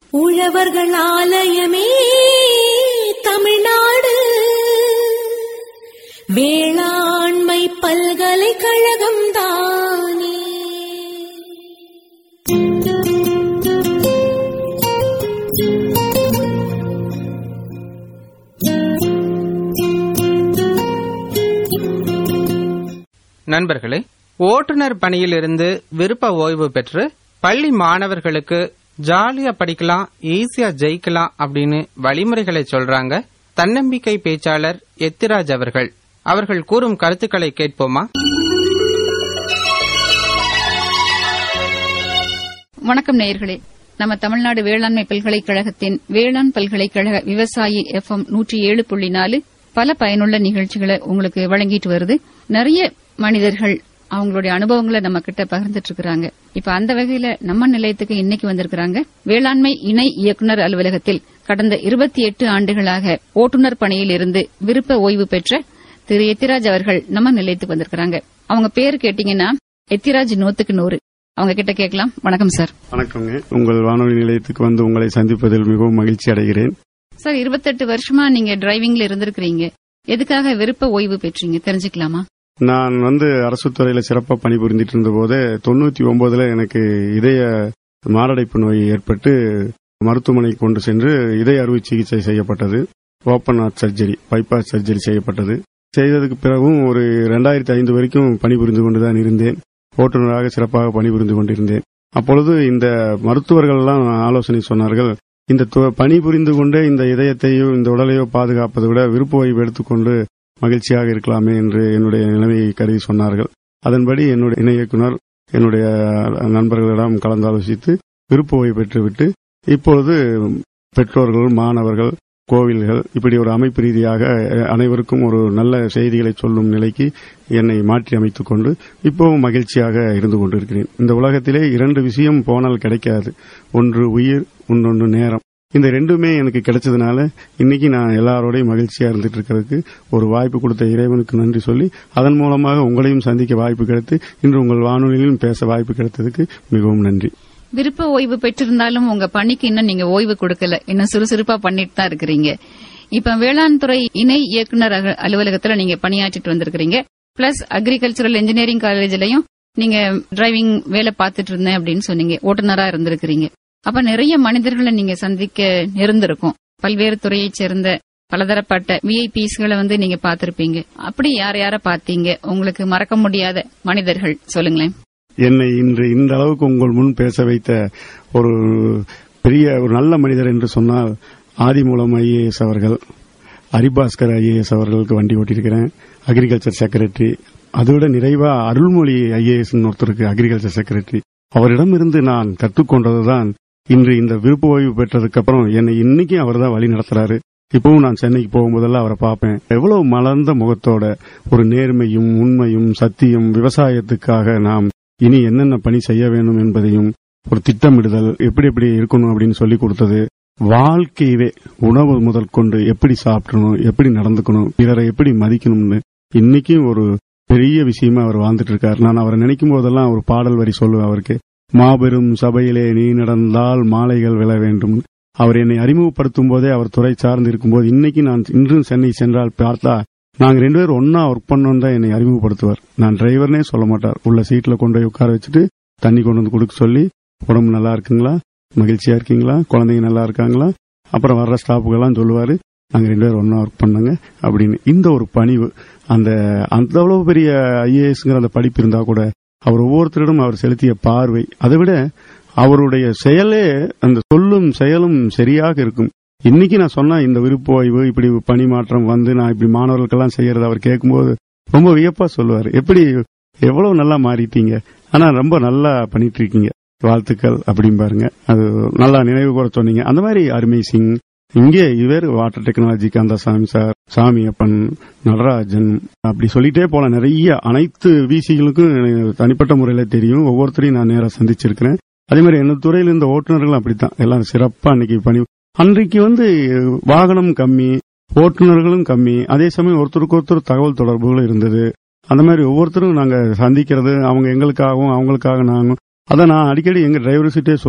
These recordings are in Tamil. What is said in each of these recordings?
உழவர்கள் ஆலயமே தமிழ்நாடு வேளாண்மை பல்கலைக்கழகம் தானே நண்பர்களே ஓட்டுநர் பணியிலிருந்து விருப்ப ஓய்வு பெற்று பள்ளி மாணவர்களுக்கு ஜாலியா படிக்கலாம் ஈஸியா ஜெயிக்கலாம் அப்படின்னு வழிமுறைகளை சொல்றாங்க தன்னம்பிக்கை பேச்சாளர் எத்திராஜ் அவர்கள் அவர்கள் கூறும் கருத்துக்களை கேட்போமா வணக்கம் நேயர்களே நம்ம தமிழ்நாடு வேளாண்மை பல்கலைக்கழகத்தின் வேளாண் பல்கலைக்கழக விவசாயி எஃப்எம் நூற்றி ஏழு புள்ளி நாலு பல பயனுள்ள நிகழ்ச்சிகளை உங்களுக்கு வழங்கிட்டு வருது நிறைய மனிதர்கள் அவங்களுடைய அனுபவங்களை நம்ம கிட்ட பகிர்ந்துட்டு இருக்காங்க இப்ப அந்த வகையில நம்ம நிலையத்துக்கு இன்னைக்கு வந்திருக்கிறாங்க வேளாண்மை இணை இயக்குநர் அலுவலகத்தில் கடந்த இருபத்தி எட்டு ஆண்டுகளாக ஓட்டுநர் பணியில் இருந்து விருப்ப ஓய்வு பெற்ற திரு எத்திராஜ் அவர்கள் நம்ம நிலையத்துக்கு வந்திருக்கிறாங்க அவங்க பேரு கேட்டீங்கன்னா எத்திராஜ் நூத்துக்கு நூறு அவங்க கிட்ட கேட்கலாம் வணக்கம் சார் வணக்கங்க உங்கள் வானொலி நிலையத்துக்கு வந்து உங்களை சந்திப்பதில் மிகவும் மகிழ்ச்சி அடைகிறேன் சார் இருபத்தெட்டு வருஷமா நீங்க டிரைவிங்ல இருந்திருக்கிறீங்க எதுக்காக விருப்ப ஓய்வு பெற்றீங்க தெரிஞ்சுக்கலாமா நான் வந்து அரசு துறையில சிறப்பாக பணிபுரிந்துட்டு இருந்த போது தொண்ணூத்தி ஒன்பதுல எனக்கு இதய மாரடைப்பு நோய் ஏற்பட்டு மருத்துவமனை கொண்டு சென்று இதய அறுவை சிகிச்சை செய்யப்பட்டது open heart surgery bypass surgery செய்யப்பட்டது செய்ததுக்கு பிறகும் ஒரு ரெண்டாயிரத்தி ஐந்து வரைக்கும் பணிபுரிந்து கொண்டுதான் இருந்தேன் ஓட்டுநராக சிறப்பாக பணிபுரிந்து கொண்டிருந்தேன் அப்பொழுது இந்த மருத்துவர்கள் எல்லாம் ஆலோசனை சொன்னார்கள் இந்த து- பணிபுரிந்து கொண்டே இந்த இதயத்தையோ இந்த உடலையோ பாதுகாப்பதை விட விருப்ப ஓய்வு எடுத்துக்கொண்டு மகிழ்ச்சியாக இருக்கலாமே என்று என்னுடைய நிலைமையை கருதி சொன்னார்கள் அதன்படி என்னுடைய இணை இயக்குனர் என்னுடைய நண்பர்களிடம் கலந்தாலோசித்து விருப்ப ஓய்வு பெற்றுவிட்டு இப்பொழுது பெற்றோர்கள் மாணவர்கள் கோவில்கள் இப்படி ஒரு அமைப்பு ரீதியாக அஹ், அனைவருக்கும் ஒரு நல்ல செய்திகளை சொல்லும் நிலைக்கு என்னை மாற்றி அமைத்துக் கொண்டு இப்பவும் மகிழ்ச்சியாக இருந்து கொண்டிருக்கிறேன் இந்த உலகத்திலே இரண்டு விஷயம் போனால் கிடைக்காது ஒன்று உயிர் இன்னொன்று நேரம் இந்த ரெண்டுமே எனக்கு கிடைச்சதுனால இன்னைக்கு நான் எல்லாரோடையும் மகிழ்ச்சியா இருந்துட்டு இருக்கிறதுக்கு ஒரு வாய்ப்பு கொடுத்த இறைவனுக்கு நன்றி சொல்லி அதன் மூலமாக உங்களையும் சந்திக்க வாய்ப்பு கிடைத்து இன்று உங்கள் வானொலியிலும் பேச வாய்ப்பு கிடைத்ததுக்கு மிகவும் நன்றி விருப்ப ஓய்வு பெற்றிருந்தாலும் உங்க பணிக்கு இன்னும் நீங்க ஓய்வு கொடுக்கல இன்னும் சுறுசுறுப்பா பண்ணிட்டு தான் இருக்கிறீங்க இப்ப வேளாண் துறை இணை இயக்குனர் அக- அலுவலகத்துல நீங்க பணியாற்றிட்டு வந்திருக்கிறீங்க பிளஸ் அக்ரிகல்ச்சரல் இன்ஜினியரிங் காலேஜ்லயும் நீங்க டிரைவிங் வேலை பார்த்துட்டு இருந்தேன் அப்படின்னு சொன்னீங்க ஓட்டுநரா இருந்திருக்கிறீங்க அப்ப நிறைய மனிதர்களை நீங்க சந்திக்க இருந்திருக்கும் பல்வேறு துறையைச் சேர்ந்த பலதரப்பட்ட விஐபிஸ்களை வந்து நீங்க பார்த்திருப்பீங்க அப்படி யார் யார பாத்தீங்க உங்களுக்கு மறக்க முடியாத மனிதர்கள் சொல்லுங்களேன் என்னை இன்று இந்த அளவுக்கு உங்கள் முன் பேச வைத்த ஒரு பெரிய ஒரு நல்ல மனிதர் என்று சொன்னால் ஆதிமூலம் ஐஏஎஸ் அவர்கள் ஹரிபாஸ்கர் ஐஏஎஸ் அவர்களுக்கு வண்டி ஓட்டியிருக்கிறேன் அக்ரிகல்ச்சர் செக்ரட்டரி அதோட நிறைவா அருள்மொழி ஐஏஎஸ் ஒருத்தருக்கு அக்ரிகல்ச்சர் செக்ரட்டரி அவரிடமிருந்து நான் கற்றுக்கொண்டதுதான் இன்று இந்த விருப்ப ஓய்வு பெற்றதுக்கு அப்புறம் என்னை இன்னைக்கு அவர் தான் வழி நடத்துறாரு இப்பவும் நான் சென்னைக்கு போகும்போதெல்லாம் அவரை பார்ப்பேன் எவ்வளவு மலர்ந்த முகத்தோட ஒரு நேர்மையும் உண்மையும் சத்தியம் விவசாயத்துக்காக நாம் இனி என்னென்ன பணி செய்ய வேண்டும் என்பதையும் ஒரு திட்டமிடுதல் எப்படி எப்படி இருக்கணும் அப்படின்னு சொல்லி கொடுத்தது வாழ்க்கையவே உணவு முதல் கொண்டு எப்படி சாப்பிடணும் எப்படி நடந்துக்கணும் பிறரை எப்படி மதிக்கணும்னு இன்னைக்கும் ஒரு பெரிய விஷயமா அவர் வாழ்ந்துட்டு இருக்கார் நான் அவரை நினைக்கும் போதெல்லாம் ஒரு பாடல் வரி சொல்லுவேன் அவருக்கு மாபெரும் சபையிலே நீ நடந்தால் மாலைகள் விழ வேண்டும் அவர் என்னை அறிமுகப்படுத்தும் போதே அவர் துறை சார்ந்து இருக்கும்போது இன்னைக்கு நான் இன்றும் சென்னை சென்றால் பார்த்தா நாங்க ரெண்டு பேரும் ஒன்னா ஒர்க் பண்ணோம் தான் என்னை அறிமுகப்படுத்துவார் நான் டிரைவர்னே சொல்ல மாட்டார் உள்ள சீட்ல கொண்டு போய் உட்கார வச்சுட்டு தண்ணி கொண்டு வந்து கொடுக்க சொல்லி உடம்பு நல்லா இருக்குங்களா மகிழ்ச்சியா இருக்கீங்களா குழந்தைங்க நல்லா இருக்காங்களா அப்புறம் வர்ற ஸ்டாஃபுக்கெல்லாம் சொல்லுவாரு நாங்க ரெண்டு பேரும் ஒன்னா ஒர்க் பண்ணாங்க அப்படின்னு இந்த ஒரு பணிவு அந்த அந்த அவ்வளவு பெரிய ஐஏஎஸ்ங்கிற அந்த படிப்பு இருந்தா கூட அவர் ஒவ்வொருத்தரிடம் அவர் செலுத்திய பார்வை அதை விட அவருடைய செயலே அந்த சொல்லும் செயலும் சரியாக இருக்கும் இன்னைக்கு நான் சொன்னா இந்த விருப்ப ஓய்வு இப்படி பணி மாற்றம் வந்து நான் இப்படி மாணவர்களுக்கெல்லாம் செய்யறது அவர் கேட்கும்போது ரொம்ப வியப்பா சொல்லுவார் எப்படி எவ்வளவு நல்லா மாறிட்டீங்க ஆனா ரொம்ப நல்லா பண்ணிட்டு இருக்கீங்க வாழ்த்துக்கள் அப்படிம்பாருங்க அது நல்லா நினைவு கூற சொன்னீங்க அந்த மாதிரி அருமை சிங் இங்கே இவர் water technology Kandasamy sir Samiyappan Natarajan அப்படி சொல்லிட்டே போல நிறைய அனைத்து விசிகளுக்கும் எனக்கு தனிப்பட்ட முறையில தெரியும் ஒவ்வொருத்தரையும் நான் நேரா சந்திச்சிருக்கிறேன் அதே மாதிரி என்ன துறையில இந்த ஓட்டுநர்கள் அப்படித்தான் எல்லாரும் சிறப்பா அன்னைக்கு பணி அன்றைக்கு வந்து வாகனம் கம்மி ஓட்டுநர்களும் கம்மி அதே சமயம் ஒருத்தருக்கு ஒருத்தர் தகவல் தொடர்புகளும் இருந்தது அந்த மாதிரி ஒவ்வொருத்தரும் நாங்க சந்திக்கிறது அவங்க எங்களுக்காகவும் அவங்களுக்காக நாங்களும் அதை நான் அடிக்கடி எங்க டிரைவர்கிட்டே சொல்லுவேன்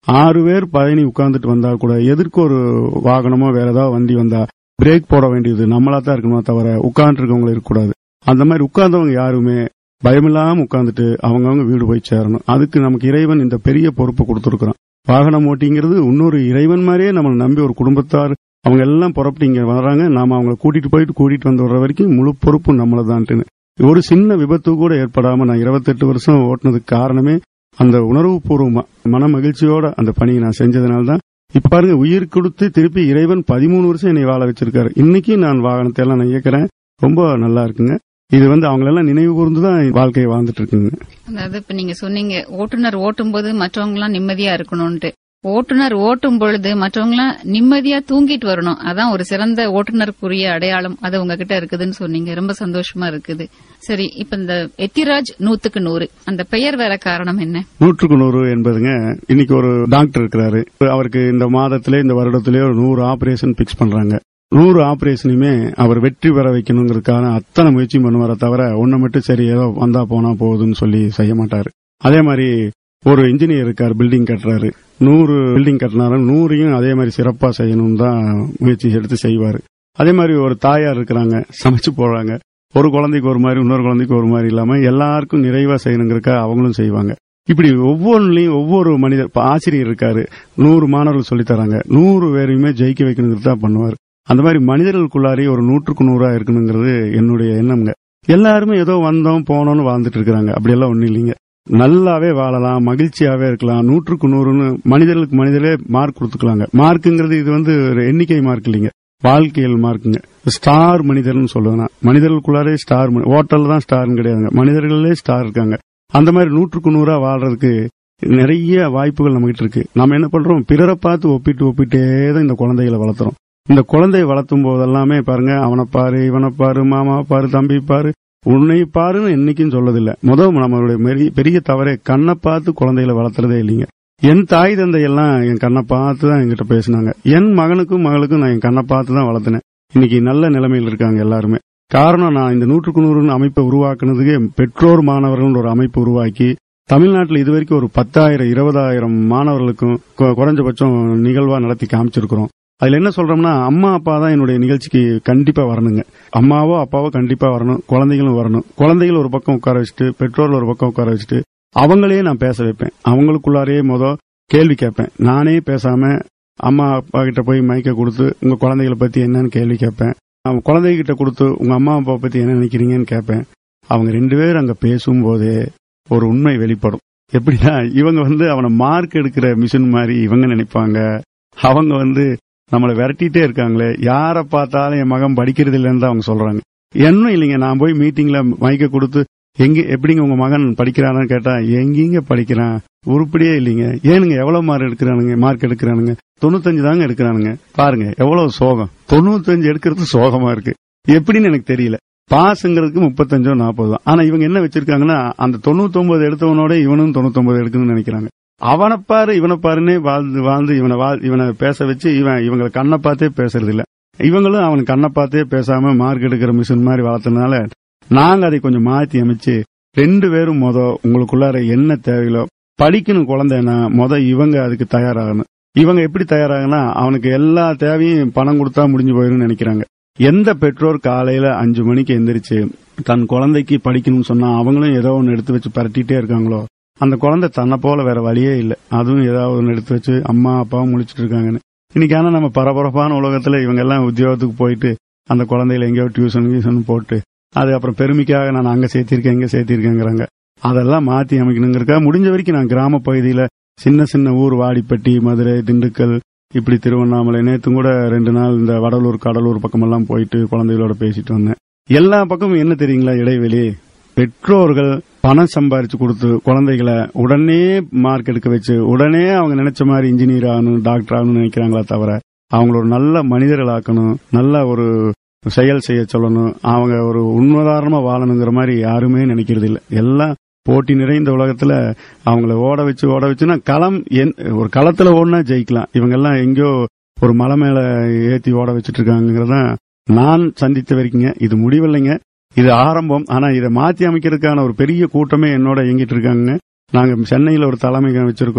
ஆறு பேர் பயணி உட்கார்ந்துட்டு வந்தா கூட எதிர்க்கு ஒரு வாகனமோ வேற ஏதாவது வண்டி வந்தா பிரேக் போட வேண்டியது நம்மளா தான் இருக்கணுமே தவிர உட்கார்ந்து இருக்கவங்க இருக்கக்கூடாது அந்த மாதிரி உட்கார்ந்தவங்க யாருமே பயமில்லாம உட்கார்ந்துட்டு அவங்கவங்க வீடு போய் சேரணும் அதுக்கு நமக்கு இறைவன் இந்த பெரிய பொறுப்பு கொடுத்துருக்கான் வாகனம் ஓட்டிங்கிறது இன்னொரு இறைவன் மாதிரியே நம்மளை நம்பி ஒரு குடும்பத்தார் அவங்க எல்லாம் புறப்பட்டு இங்க வர்றாங்க நாம அவங்கள கூட்டிட்டு போயிட்டு கூட்டிட்டு வந்து வர்ற வரைக்கும் முழு பொறுப்பு நம்மளதான்ட்டுன்னு ஒரு சின்ன விபத்து கூட ஏற்படாம நான் 28 வருஷம் ஓட்டுனதுக்கு காரணமே அந்த உணர்வு பூர்வமா மன மகிழ்ச்சியோட அந்த பணியை நான் செஞ்சதுனால தான் இப்ப பாருங்க உயிர் கொடுத்து திருப்பி இறைவன் பதிமூணு வருஷம் என்னை வாழ வச்சிருக்காரு இன்னைக்கு நான் வாகனத்தை எல்லாம் நான் இயக்குறேன் ரொம்ப நல்லா இருக்குங்க இது வந்து அவங்களெல்லாம் நினைவு கூர்ந்து தான் வாழ்க்கையை வாழ்ந்துட்டு இருக்குங்க அதாவது இப்ப நீங்க சொன்னீங்க ஓட்டுநர் ஓட்டும் போது மற்றவங்க எல்லாம் நிம்மதியா இருக்கணும்ட்டு ஓட்டுநர் ஓட்டும் பொழுது மற்றவங்க எல்லாம் நிம்மதியா தூங்கிட்டு வரணும் அதான் ஒரு சிறந்த ஓட்டுநருக்குரிய அடையாளம் அது உங்ககிட்ட இருக்குதுன்னு சொன்னீங்க ரொம்ப சந்தோஷமா இருக்குது சரி இப்ப இந்த எத்திராஜ் நூத்துக்கு நூறு அந்த பெயர் வேற காரணம் என்ன நூற்றுக்கு நூறு என்பதுங்க இன்னைக்கு ஒரு டாக்டர் இருக்கிறாரு அவருக்கு இந்த மாதத்திலே இந்த வருடத்திலே ஒரு நூறு ஆபரேஷன் பிக்ஸ் பண்றாங்க நூறு ஆபரேஷனையுமே அவர் வெற்றி பெற வைக்கணுங்கிறதுக்கான அத்தனை முயற்சியும் பண்ணுவாரே தவிர ஒண்ணு மட்டும் சரி ஏதோ வந்தா போனா போகுதுன்னு சொல்லி செய்ய மாட்டாரு அதே மாதிரி ஒரு இன்ஜினியர் இருக்கார் பில்டிங் கட்டுறாரு நூறு பில்டிங் கட்டினாலும் நூறையும் அதே மாதிரி சிறப்பா செய்யணும்னு தான் முயற்சி எடுத்து செய்வாரு அதே மாதிரி ஒரு தாயார் இருக்கிறாங்க சமைச்சு போடுறாங்க ஒரு குழந்தைக்கு ஒரு மாதிரி இன்னொரு குழந்தைக்கு ஒரு மாதிரி இல்லாம எல்லாருக்கும் நிறைவா செய்யணுங்கிறக்க அவங்களும் செய்வாங்க இப்படி ஒவ்வொன்றுலயும் ஒவ்வொரு மனிதர் இப்ப ஆசிரியர் இருக்காரு நூறு மாணவர்கள் சொல்லித் தராங்க நூறு பேரையுமே ஜெயிக்க வைக்கணுங்கிறது தான் பண்ணுவார் அந்த மாதிரி மனிதர்களுக்குள்ளாரே ஒரு நூற்றுக்கு நூறா இருக்கணுங்கிறது என்னுடைய எண்ணம்ங்க எல்லாருமே ஏதோ வந்தோம் போனோம்னு வாழ்ந்துட்டு இருக்கிறாங்க அப்படியெல்லாம் ஒண்ணும் இல்லைங்க நல்லாவே வாழலாம் மகிழ்ச்சியாவே இருக்கலாம் நூற்றுக்கு நூறுன்னு மனிதர்களுக்கு மனிதரே மார்க் கொடுத்துக்கலாங்க மார்க்குங்கிறது இது வந்து ஒரு எண்ணிக்கை மார்க் இல்லைங்க வாழ்க்கையில் மார்க்குங்க ஸ்டார் மனிதர்னு சொல்லுவேன் நான். மனிதர்களுக்குள்ளாரே ஸ்டார் ஹோட்டல் தான் ஸ்டார்னு கிடையாதுங்க மனிதர்களே ஸ்டார் இருக்காங்க அந்த மாதிரி நூற்றுக்கு நூறா வாழ்றதுக்கு நிறைய வாய்ப்புகள் நம்ம கிட்ட இருக்கு நம்ம என்ன பண்றோம் பிறரை பார்த்து ஒப்பிட்டு ஒப்பிட்டே தான் இந்த குழந்தைகளை வளர்த்துறோம் இந்த குழந்தையை வளர்த்தும் போதெல்லாமே பாருங்க அவனை பாரு இவனை பாரு மாமா பாரு தம்பி பாரு உன்னை பாருன்னு என்னைக்கும் சொல்லதில்ல முதல் நம்மளுடைய மெரி- பெரிய தவறே கண்ணை பார்த்து குழந்தைகளை வளர்த்துறதே இல்லைங்க என் தாய் தந்தை எல்லாம் என் கண்ணை பார்த்து தான் என்கிட்ட பேசினாங்க என் மகனுக்கும் மகளுக்கும் நான் என் கண்ணை பார்த்து தான் வளர்த்தினேன் இன்னைக்கு நல்ல நிலைமையில் இருக்காங்க எல்லாருமே காரணம் நான் இந்த நூற்றுக்கு நூறுன்னு அமைப்பை உருவாக்குனதுக்கு பெற்றோர் மாணவர்கள் ஒரு அமைப்பு உருவாக்கி தமிழ்நாட்டில் இதுவரைக்கும் ஒரு பத்தாயிரம் இருபதாயிரம் மாணவர்களுக்கும் கு- குறைஞ்சபட்சம் நிகழ்வா நடத்தி காமிச்சிருக்கிறோம் அதுல என்ன சொல்றோம்னா அம்மா அப்பா தான் என்னுடைய நிகழ்ச்சிக்கு கண்டிப்பா வரணுங்க அம்மாவோ அப்பாவோ கண்டிப்பா வரணும் குழந்தைகளும் வரணும் குழந்தைகள் ஒரு பக்கம் உட்கார வச்சுட்டு பெற்றோர்கள் ஒரு பக்கம் உட்கார வச்சுட்டு அவங்களே நான் பேச வைப்பேன் அவங்களுக்குள்ளாரே முத கேள்வி கேட்பேன் நானே பேசாம அம்மா அப்பா கிட்ட போய் மைக்க கொடுத்து உங்க குழந்தைகளை பத்தி என்னன்னு கேள்வி கேட்பேன் அவங்க குழந்தைகிட்ட கொடுத்து உங்க அம்மா அப்பா பத்தி என்ன நினைக்கிறீங்கன்னு கேட்பேன் அவங்க ரெண்டு பேரும் அங்க பேசும்போதே ஒரு உண்மை வெளிப்படும் எப்படின்னா இவங்க வந்து அவனை மார்க் எடுக்கிற மிஷின் மாதிரி இவங்க நினைப்பாங்க அவங்க வந்து நம்மளை விரட்டிட்டே இருக்காங்களே யாரை பார்த்தாலும் என் மகன் படிக்கிறது இல்லைன்னு தான் அவங்க சொல்றாங்க என்ன இல்லைங்க நான் போய் மீட்டிங்ல மைக்க கொடுத்து எங்க எப்படிங்க உங்க மகன் படிக்கிறான்னு கேட்டா எங்கீங்க படிக்கிறான் உருப்படியே இல்லைங்க ஏனுங்க எவ்வளவு மார்க் எடுக்கிறானுங்க மார்க் எடுக்கிறானுங்க தொண்ணூத்தஞ்சு தாங்க எடுக்கிறானுங்க பாருங்க எவ்வளவு சோகம் தொண்ணூத்தஞ்சு எடுக்கிறது சோகமா இருக்கு எப்படின்னு எனக்கு தெரியல பாஸ்ங்கிறதுக்கு முப்பத்தஞ்சோ நாற்பது தான் ஆனா இவங்க என்ன வச்சிருக்காங்கன்னா அந்த தொண்ணூத்தொன்பது எடுத்தவனோட இவனும் தொண்ணூத்தொன்பது எடுக்கணும்னு நினைக்கிறாங்க அவனை பாரு இவனை பாருன்னே வாழ்ந்து வாழ்ந்து இவனை வாழ் இவனை பேச வச்சு இவன் இவங்களை கண்ணை பார்த்தே பேசுறது இல்ல இவங்களும் அவன் கண்ணை பார்த்தே பேசாம மார்க் எடுக்கிற மிஷின் மாதிரி வளர்த்ததுனால நாங்க அதை கொஞ்சம் மாத்தி அமைச்சு ரெண்டு பேரும் மொத உங்களுக்குள்ளார என்ன தேவையிலோ படிக்கணும் குழந்தைன்னா மொத இவங்க அதுக்கு தயாராகணும் இவங்க எப்படி தயாராகனா அவனுக்கு எல்லா தேவையும் பணம் கொடுத்தா முடிஞ்சு போயிரும்னு நினைக்கிறாங்க எந்த பெற்றோர் காலையில அஞ்சு மணிக்கு எந்திரிச்சு தன் குழந்தைக்கு படிக்கணும்னு சொன்னா அவங்களும் ஏதோ ஒன்னு எடுத்து வச்சு பரட்டிட்டே இருக்காங்களோ அந்த குழந்தை தன்னை போல வேற வழியே இல்லை அதுவும் ஏதாவது ஒன்று எடுத்து வச்சு அம்மா அப்பாவும் முழிச்சிட்டு இருக்காங்கன்னு இன்னைக்கு ஆனா நம்ம பரபரப்பான உலகத்துல இவங்க எல்லாம் உத்தியோகத்துக்கு போயிட்டு அந்த குழந்தைகளை எங்கேயோ டியூஷன் கியூஷன் போட்டு அது அப்புறம் பெருமைக்காக நான் அங்க சேர்த்திருக்கேன் இங்க சேர்த்திருக்கேங்கிறாங்க அதெல்லாம் மாத்தி அமைக்கணுங்கிறக்கா முடிஞ்ச வரைக்கும் நான் கிராம பகுதியில சின்ன சின்ன ஊர் வாடிப்பட்டி மதுரை திண்டுக்கல் இப்படி திருவண்ணாமலை நேத்தும் கூட ரெண்டு நாள் இந்த வடலூர் கடலூர் பக்கமெல்லாம் போயிட்டு குழந்தைகளோட பேசிட்டு வந்தேன் எல்லா பக்கமும் என்ன தெரியுங்களா இடைவெளி பெற்றோர்கள் பணம் சம்பாரிச்சு கொடுத்து குழந்தைகளை உடனே மார்க் எடுக்க வச்சு உடனே அவங்க நினைச்ச மாதிரி இன்ஜினியர் ஆகணும் டாக்டர் ஆகணும்னு நினைக்கிறாங்களா தவிர அவங்கள ஒரு நல்ல மனிதர்களாக்கணும் நல்ல ஒரு செயல் செய்ய சொல்லணும் அவங்க ஒரு உண்மதாரணமா வாழணுங்கிற மாதிரி யாருமே நினைக்கிறது இல்ல எல்லாம் போட்டி நிறைந்த உலகத்துல அவங்கள ஓட வச்சு ஓட வச்சுன்னா களம் என்- ஒரு களத்துல ஓடினா ஜெயிக்கலாம் இவங்க எல்லாம் எங்கேயோ ஒரு மலை மேல ஏத்தி ஓட வச்சிட்டு இருக்காங்கிறதான் நான் சந்தித்த வரைக்குங்க இது முடிவில்லைங்க இது ஆரம்பம் ஆனா இதை மாத்தி அமைக்கிறதுக்கான ஒரு பெரிய கூட்டமே என்னோட இயங்கிட்டு இருக்காங்க நாங்க சென்னையில ஒரு தலைமை வச்சிருக்கோம்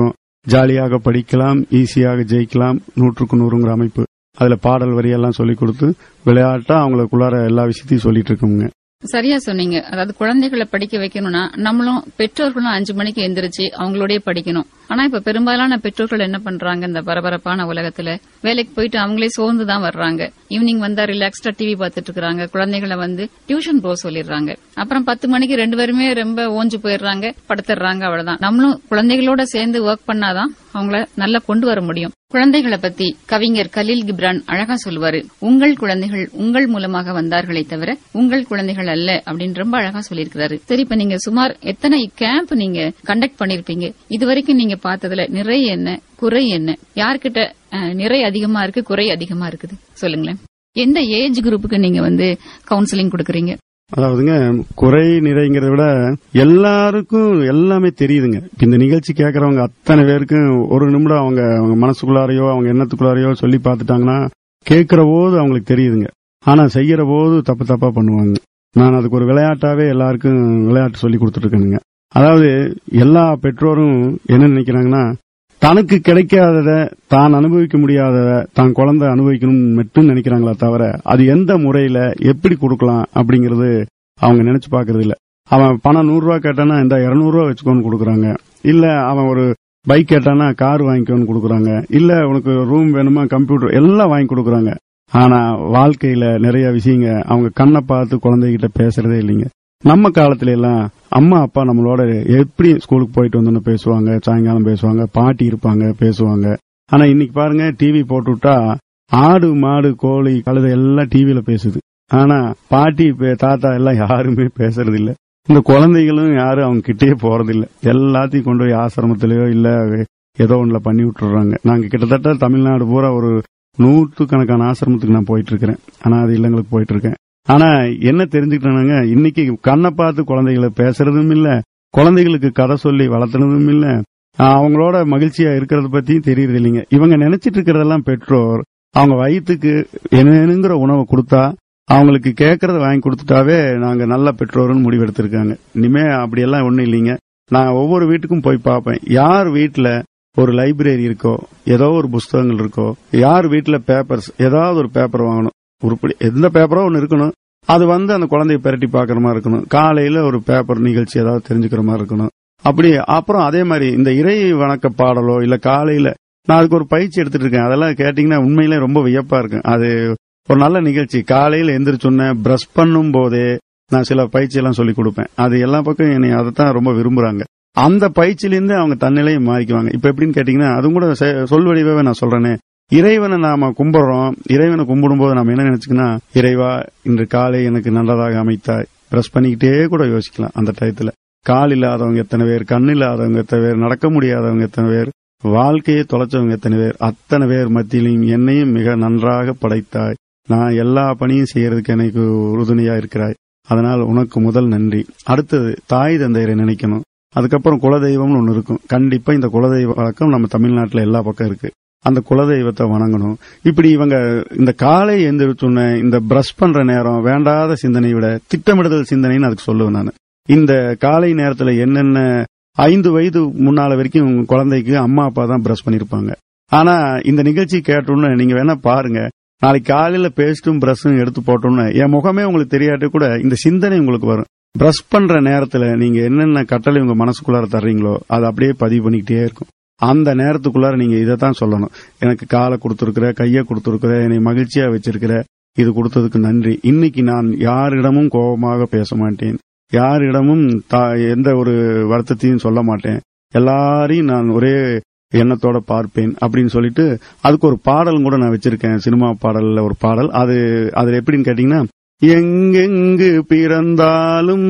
ஜாலியாக படிக்கலாம் ஈஸியாக ஜெயிக்கலாம் நூற்றுக்கு நூறுங்கிற அமைப்பு அதுல பாடல் வரியெல்லாம் சொல்லி கொடுத்து விளையாட்டா அவங்களுக்குள்ளார எல்லா விஷயத்தையும் சொல்லிட்டு இருக்கோங்க சரியா சொன்னீங்க அதாவது குழந்தைகளை படிக்க வைக்கணும்னா நம்மளும் பெற்றோர்களும் அஞ்சு மணிக்கு எந்திரிச்சு அவங்களோடய படிக்கணும் ஆனா இப்ப பெரும்பாலான பெற்றோர்கள் என்ன பண்றாங்க இந்த பரபரப்பான உலகத்துல வேலைக்கு போயிட்டு அவங்களே சோர்ந்து தான் வர்றாங்க ஈவினிங் வந்தா ரிலாக்ஸ்டா டிவி பார்த்துட்டு இருக்காங்க குழந்தைகளை வந்து டியூஷன் போக சொல்லிடுறாங்க அப்புறம் பத்து மணிக்கு ரெண்டு பேருமே ரொம்ப ஓஞ்சு போயிடுறாங்க படுத்துடுறாங்க அவ்வளவுதான் நம்மளும் குழந்தைகளோட சேர்ந்து ஒர்க் பண்ணாதான் அவங்கள நல்லா கொண்டு வர முடியும் குழந்தைகளை பத்தி கவிஞர் கலீல் கிப்ரான் அழகா சொல்லுவாரு உங்கள் குழந்தைகள் உங்கள் மூலமாக வந்தார்களே தவிர உங்கள் குழந்தைகள் அல்ல அப்படின்னு ரொம்ப அழகா சொல்லியிருக்கிறாரு சரி இப்ப நீங்க சுமார் எத்தனை கேம்ப் நீங்க கண்டக்ட் பண்ணிருப்பீங்க இதுவரைக்கும் நீங்க பார்த்ததுல நிறை என்ன குறை என்ன யார்கிட்ட அஹ், நிறை அதிகமா இருக்கு குறை அதிகமா இருக்குது சொல்லுங்களேன் எந்த ஏஜ் குரூப்புக்கு நீங்க வந்து கவுன்சிலிங் கொடுக்கறீங்க அதாவதுங்க குறை நிறைங்கிறத விட எல்லாருக்கும் எல்லாமே தெரியுதுங்க இப்ப இந்த நிகழ்ச்சி கேட்கறவங்க அத்தனை பேருக்கும் ஒரு நிமிடம் அவங்க அவங்க மனசுக்குள்ளாரையோ அவங்க எண்ணத்துக்குள்ளாரையோ சொல்லி பார்த்துட்டாங்கன்னா கேட்கிற போது அவங்களுக்கு தெரியுதுங்க ஆனா செய்யற போது தப்பு தப்பா பண்ணுவாங்க நான் அதுக்கு ஒரு விளையாட்டாவே எல்லாருக்கும் விளையாட்டு சொல்லி கொடுத்துட்டு இருக்கேனுங்க அதாவது எல்லா பெற்றோரும் என்ன நினைக்கிறாங்கன்னா தனக்கு கிடைக்காதத தான் அனுபவிக்க முடியாதத தான் குழந்தை அனுபவிக்கணும்னு மட்டும் நினைக்கிறாங்களா தவிர அது எந்த முறையில எப்படி கொடுக்கலாம் அப்படிங்கறது அவங்க நினைச்சு பாக்குறது இல்ல அவன் பணம் நூறு ரூபா கேட்டானா இந்த இருநூறு ரூபா வச்சுக்கோன்னு கொடுக்குறாங்க இல்ல அவன் ஒரு பைக் கேட்டானா கார் வாங்கிக்கோன்னு கொடுக்குறாங்க இல்ல உனக்கு ரூம் வேணுமா கம்ப்யூட்டர் எல்லாம் வாங்கி கொடுக்குறாங்க ஆனா வாழ்க்கையில நிறைய விஷயங்க அவங்க கண்ணை பார்த்து குழந்தைகிட்ட பேசுறதே இல்லைங்க நம்ம காலத்துல எல்லாம் அம்மா அப்பா நம்மளோட எப்படி ஸ்கூலுக்கு போயிட்டு வந்தோன்னு பேசுவாங்க சாயங்காலம் பேசுவாங்க பாட்டி இருப்பாங்க பேசுவாங்க ஆனா இன்னைக்கு பாருங்க டிவி போட்டு விட்டா ஆடு மாடு கோழி கழுதை எல்லாம் டிவியில பேசுது ஆனா பாட்டி பே- தாத்தா எல்லாம் யாருமே பேசுறது இல்ல இந்த குழந்தைகளும் யாரும் அவங்க கிட்டயே போறது இல்ல எல்லாத்தையும் கொண்டு போய் ஆசிரமத்திலயோ இல்ல ஏதோ ஒண்ணுல பண்ணி விட்டுறாங்க நாங்க கிட்டத்தட்ட தமிழ்நாடு பூரா ஒரு நூற்றுக்கணக்கான ஆசிரமத்துக்கு நான் போயிட்டு இருக்கிறேன் ஆனா அது இல்லங்களுக்கு போயிட்டு இருக்கேன் ஆனா என்ன தெரிஞ்சுக்கிட்டேனாங்க இன்னைக்கு கண்ணை பார்த்து குழந்தைகளை பேசுறதும் இல்ல குழந்தைகளுக்கு கதை சொல்லி வளர்த்துனதும் இல்ல ஆஹ் அவங்களோட மகிழ்ச்சியா இருக்கிறத பத்தியும் தெரியறது இல்லைங்க இவங்க நினைச்சிட்டு இருக்கிறதெல்லாம் பெற்றோர் அவங்க வயிற்றுக்கு என்னங்கிற உணவை கொடுத்தா அவங்களுக்கு கேட்கறத வாங்கி கொடுத்துட்டாவே நாங்க நல்ல பெற்றோர்னு முடிவெடுத்திருக்காங்க இனிமே அப்படியெல்லாம் ஒண்ணும் இல்லைங்க நான் ஒவ்வொரு வீட்டுக்கும் போய் பார்ப்பேன் யார் வீட்டுல ஒரு லைப்ரரி இருக்கோ ஏதோ ஒரு புஸ்தகங்கள் இருக்கோ யார் வீட்டுல பேப்பர்ஸ் ஏதாவது ஒரு பேப்பர் வாங்கணும் உருப்படி எந்த பேப்பரோ ஒன்று இருக்கணும் அது வந்து அந்த குழந்தைய பெரட்டி பார்க்குற மாதிரி இருக்கணும் காலையில ஒரு பேப்பர் நிகழ்ச்சி ஏதாவது தெரிஞ்சுக்கிற மாதிரி இருக்கணும் அப்படி அப்புறம் அதே மாதிரி இந்த இறை வணக்க பாடலோ இல்ல காலையில நான் அதுக்கு ஒரு பயிற்சி எடுத்துட்டு இருக்கேன் அதெல்லாம் கேட்டீங்கன்னா உண்மையிலே ரொம்ப வியப்பா இருக்கும் அது ஒரு நல்ல நிகழ்ச்சி காலையில எந்திரிச்சோன்னே பிரஷ் பண்ணும் போதே நான் சில பயிற்சி எல்லாம் சொல்லி கொடுப்பேன் அது எல்லா பக்கம் என்னை அதைத்தான் ரொம்ப விரும்புறாங்க அந்த பயிற்சியிலிருந்து அவங்க தன்னிலையை மாறிக்குவாங்க இப்ப எப்படின்னு கேட்டீங்கன்னா அதுவும் கூட செ- சொல் வடிவாவே நான் சொல்றேனே இறைவனை நாம கும்பிடுறோம் இறைவனை கும்பிடும்போது நாம என்ன நினைச்சுக்கன்னா இறைவா இன்று காலை எனக்கு நல்லதாக அமைத்தாய் பிரஷ் பண்ணிக்கிட்டே கூட யோசிக்கலாம் அந்த டயத்துல கால் இல்லாதவங்க எத்தனை பேர் கண் இல்லாதவங்க எத்தனை பேர் நடக்க முடியாதவங்க எத்தனை பேர் வாழ்க்கையை தொலைச்சவங்க எத்தனை பேர் அத்தனை பேர் மத்தியிலும் என்னையும் மிக நன்றாக படைத்தாய் நான் எல்லா பணியும் செய்யறதுக்கு எனக்கு உறுதுணையா இருக்கிறாய் அதனால் உனக்கு முதல் நன்றி அடுத்தது தாய் தந்தையரை நினைக்கணும் அதுக்கப்புறம் குலதெய்வம்னு ஒன்று இருக்கும் கண்டிப்பா இந்த குலதெய்வ வழக்கம் நம்ம தமிழ்நாட்டில் எல்லா பக்கம் இருக்கு அந்த குலதெய்வத்தை வணங்கணும் இப்படி இவங்க இந்த காலை எந்திரிச்சோன்ன இந்த பிரஷ் பண்ற நேரம் வேண்டாத சிந்தனை விட திட்டமிடுதல் சிந்தனைன்னு அதுக்கு சொல்லுவேன் நான் இந்த காலை நேரத்துல என்னென்ன ஐந்து வயது முன்னால வரைக்கும் உங்க குழந்தைக்கு அம்மா அப்பா தான் பிரஷ் பண்ணிருப்பாங்க ஆனா இந்த நிகழ்ச்சி கேட்டோன்னு நீங்க வேணா பாருங்க நாளைக்கு காலையில பேஸ்ட்டும் பிரஷும் எடுத்து போட்டோம்னு என் முகமே உங்களுக்கு தெரியாட்டி கூட இந்த சிந்தனை உங்களுக்கு வரும் பிரஷ் பண்ற நேரத்துல நீங்க என்னென்ன கட்டளை உங்க மனசுக்குள்ளார தர்றீங்களோ அது அப்படியே பதிவு பண்ணிக்கிட்டே இருக்கும் அந்த நேரத்துக்குள்ளார நீங்க இதை தான் சொல்லணும் எனக்கு காலை கொடுத்துருக்கிற கையை கொடுத்துருக்கிற என்னை மகிழ்ச்சியா வச்சிருக்கிற இது கொடுத்ததுக்கு நன்றி இன்னைக்கு நான் யாரிடமும் கோபமாக பேச மாட்டேன் யாரிடமும் தா- எந்த ஒரு வருத்தத்தையும் சொல்ல மாட்டேன் எல்லாரையும் நான் ஒரே எண்ணத்தோட பார்ப்பேன் அப்படின்னு சொல்லிட்டு அதுக்கு ஒரு பாடல் கூட நான் வச்சிருக்கேன் சினிமா பாடல்ல ஒரு பாடல் அது அதுல எப்படின்னு கேட்டீங்கன்னா எங்கெங்கு பிறந்தாலும்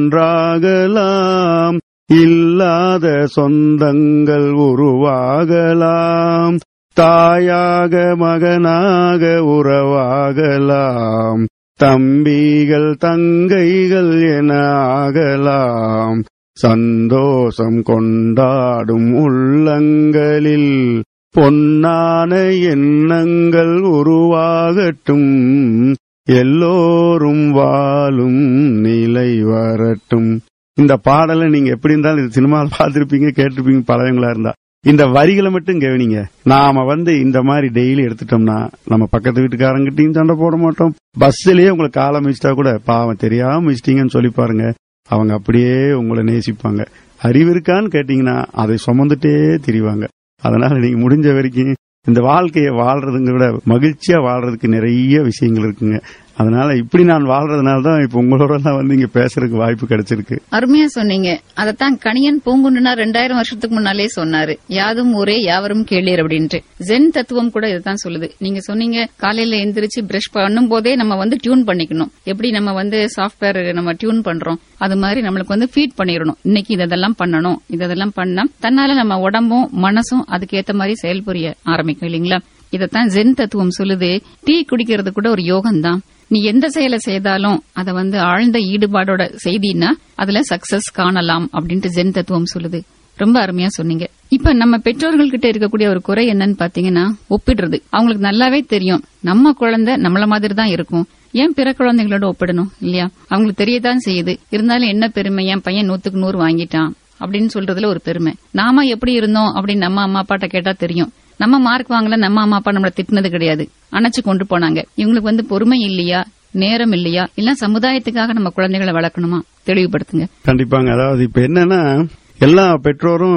ஒன்றாகலாம் இல்லாத சொந்தங்கள் உருவாகலாம் தாயாக மகனாக உறவாகலாம் தம்பிகள் தங்கைகள் என ஆகலாம் சந்தோஷம் கொண்டாடும் உள்ளங்களில் பொன்னான எண்ணங்கள் உருவாகட்டும் எல்லோரும் வாழும் நிலை வரட்டும் இந்த பாடலை நீங்க எப்படி இருந்தாலும் இது சினிமாவில் பார்த்திருப்பீங்க கேட்டிருப்பீங்க பழையவங்களா இருந்தா இந்த வரிகளை மட்டும் கவனிங்க நாம வந்து இந்த மாதிரி டெய்லி எடுத்துட்டோம்னா நம்ம பக்கத்து வீட்டுக்காரங்கிட்டையும் சண்டை போட மாட்டோம் பஸ்லயே உங்களுக்கு காலம் மிச்சிட்டா கூட பாவம் தெரியாம மிச்சிட்டீங்கன்னு சொல்லி பாருங்க அவங்க அப்படியே உங்களை நேசிப்பாங்க அறிவு இருக்கான்னு கேட்டீங்கன்னா அதை சுமந்துட்டே திரிவாங்க அதனால நீங்க முடிஞ்ச வரைக்கும் இந்த வாழ்க்கையை வாழ்றதுங்க விட மகிழ்ச்சியா வாழ்றதுக்கு நிறைய விஷயங்கள் இருக்குங்க அதனால இப்படி நான் வாழ்றதுனால தான் இப்ப உங்களோட எல்லாம் வந்து இங்க பேசுறதுக்கு வாய்ப்பு கிடைச்சிருக்கு அருமையா சொன்னீங்க அதத்தான் கணியன் பூங்குண்டுனா ரெண்டாயிரம் வருஷத்துக்கு முன்னாலே சொன்னாரு யாதும் ஊரே யாவரும் கேளீர் அப்படின்ட்டு ஜென் தத்துவம் கூட இதுதான் சொல்லுது நீங்க சொன்னீங்க காலையில எந்திரிச்சு பிரஷ் பண்ணும் போதே நம்ம வந்து டியூன் பண்ணிக்கணும் எப்படி நம்ம வந்து சாஃப்ட்வேர் நம்ம டியூன் பண்றோம் அது மாதிரி நம்மளுக்கு வந்து ஃபீட் பண்ணிடணும் இன்னைக்கு இதெல்லாம் பண்ணணும் இதெல்லாம் பண்ணா தன்னால நம்ம உடம்பும் மனசும் அதுக்கு ஏத்த மாதிரி செயல்புரிய ஆரம்பிக்கும் இல்லைங்களா இதத்தான் ஜென் தத்துவம் சொல்லுது டீ குடிக்கிறது கூட ஒரு யோகம் தான் நீ எந்த செயலை செய்தாலும் அத வந்து ஆழ்ந்த ஈடுபாடோட செய்தின்னா அதுல சக்சஸ் காணலாம் அப்படின்ட்டு ஜென் தத்துவம் சொல்லுது ரொம்ப அருமையா சொன்னீங்க இப்ப நம்ம பெற்றோர்கள் கிட்ட இருக்கக்கூடிய ஒரு குறை என்னன்னு பாத்தீங்கன்னா ஒப்பிடுறது அவங்களுக்கு நல்லாவே தெரியும் நம்ம குழந்தை நம்மள மாதிரி தான் இருக்கும் ஏன் பிற குழந்தைகளோட ஒப்பிடணும் இல்லையா அவங்களுக்கு தெரியதான் செய்யுது இருந்தாலும் என்ன பெருமை என் பையன் நூத்துக்கு நூறு வாங்கிட்டான் அப்படின்னு சொல்றதுல ஒரு பெருமை நாம எப்படி இருந்தோம் அப்படின்னு நம்ம அம்மா அப்பாட்ட கேட்டா தெரியும் நம்ம மார்க் வாங்கல நம்ம அம்மா அப்பா நம்மள திட்டினது கிடையாது அணைச்சு கொண்டு போனாங்க இவங்களுக்கு வந்து பொறுமை இல்லையா நேரம் இல்லையா இல்ல சமுதாயத்துக்காக நம்ம குழந்தைகளை வளர்க்கணுமா தெளிவுபடுத்துங்க கண்டிப்பாங்க அதாவது இப்ப என்னன்னா எல்லா பெற்றோரும்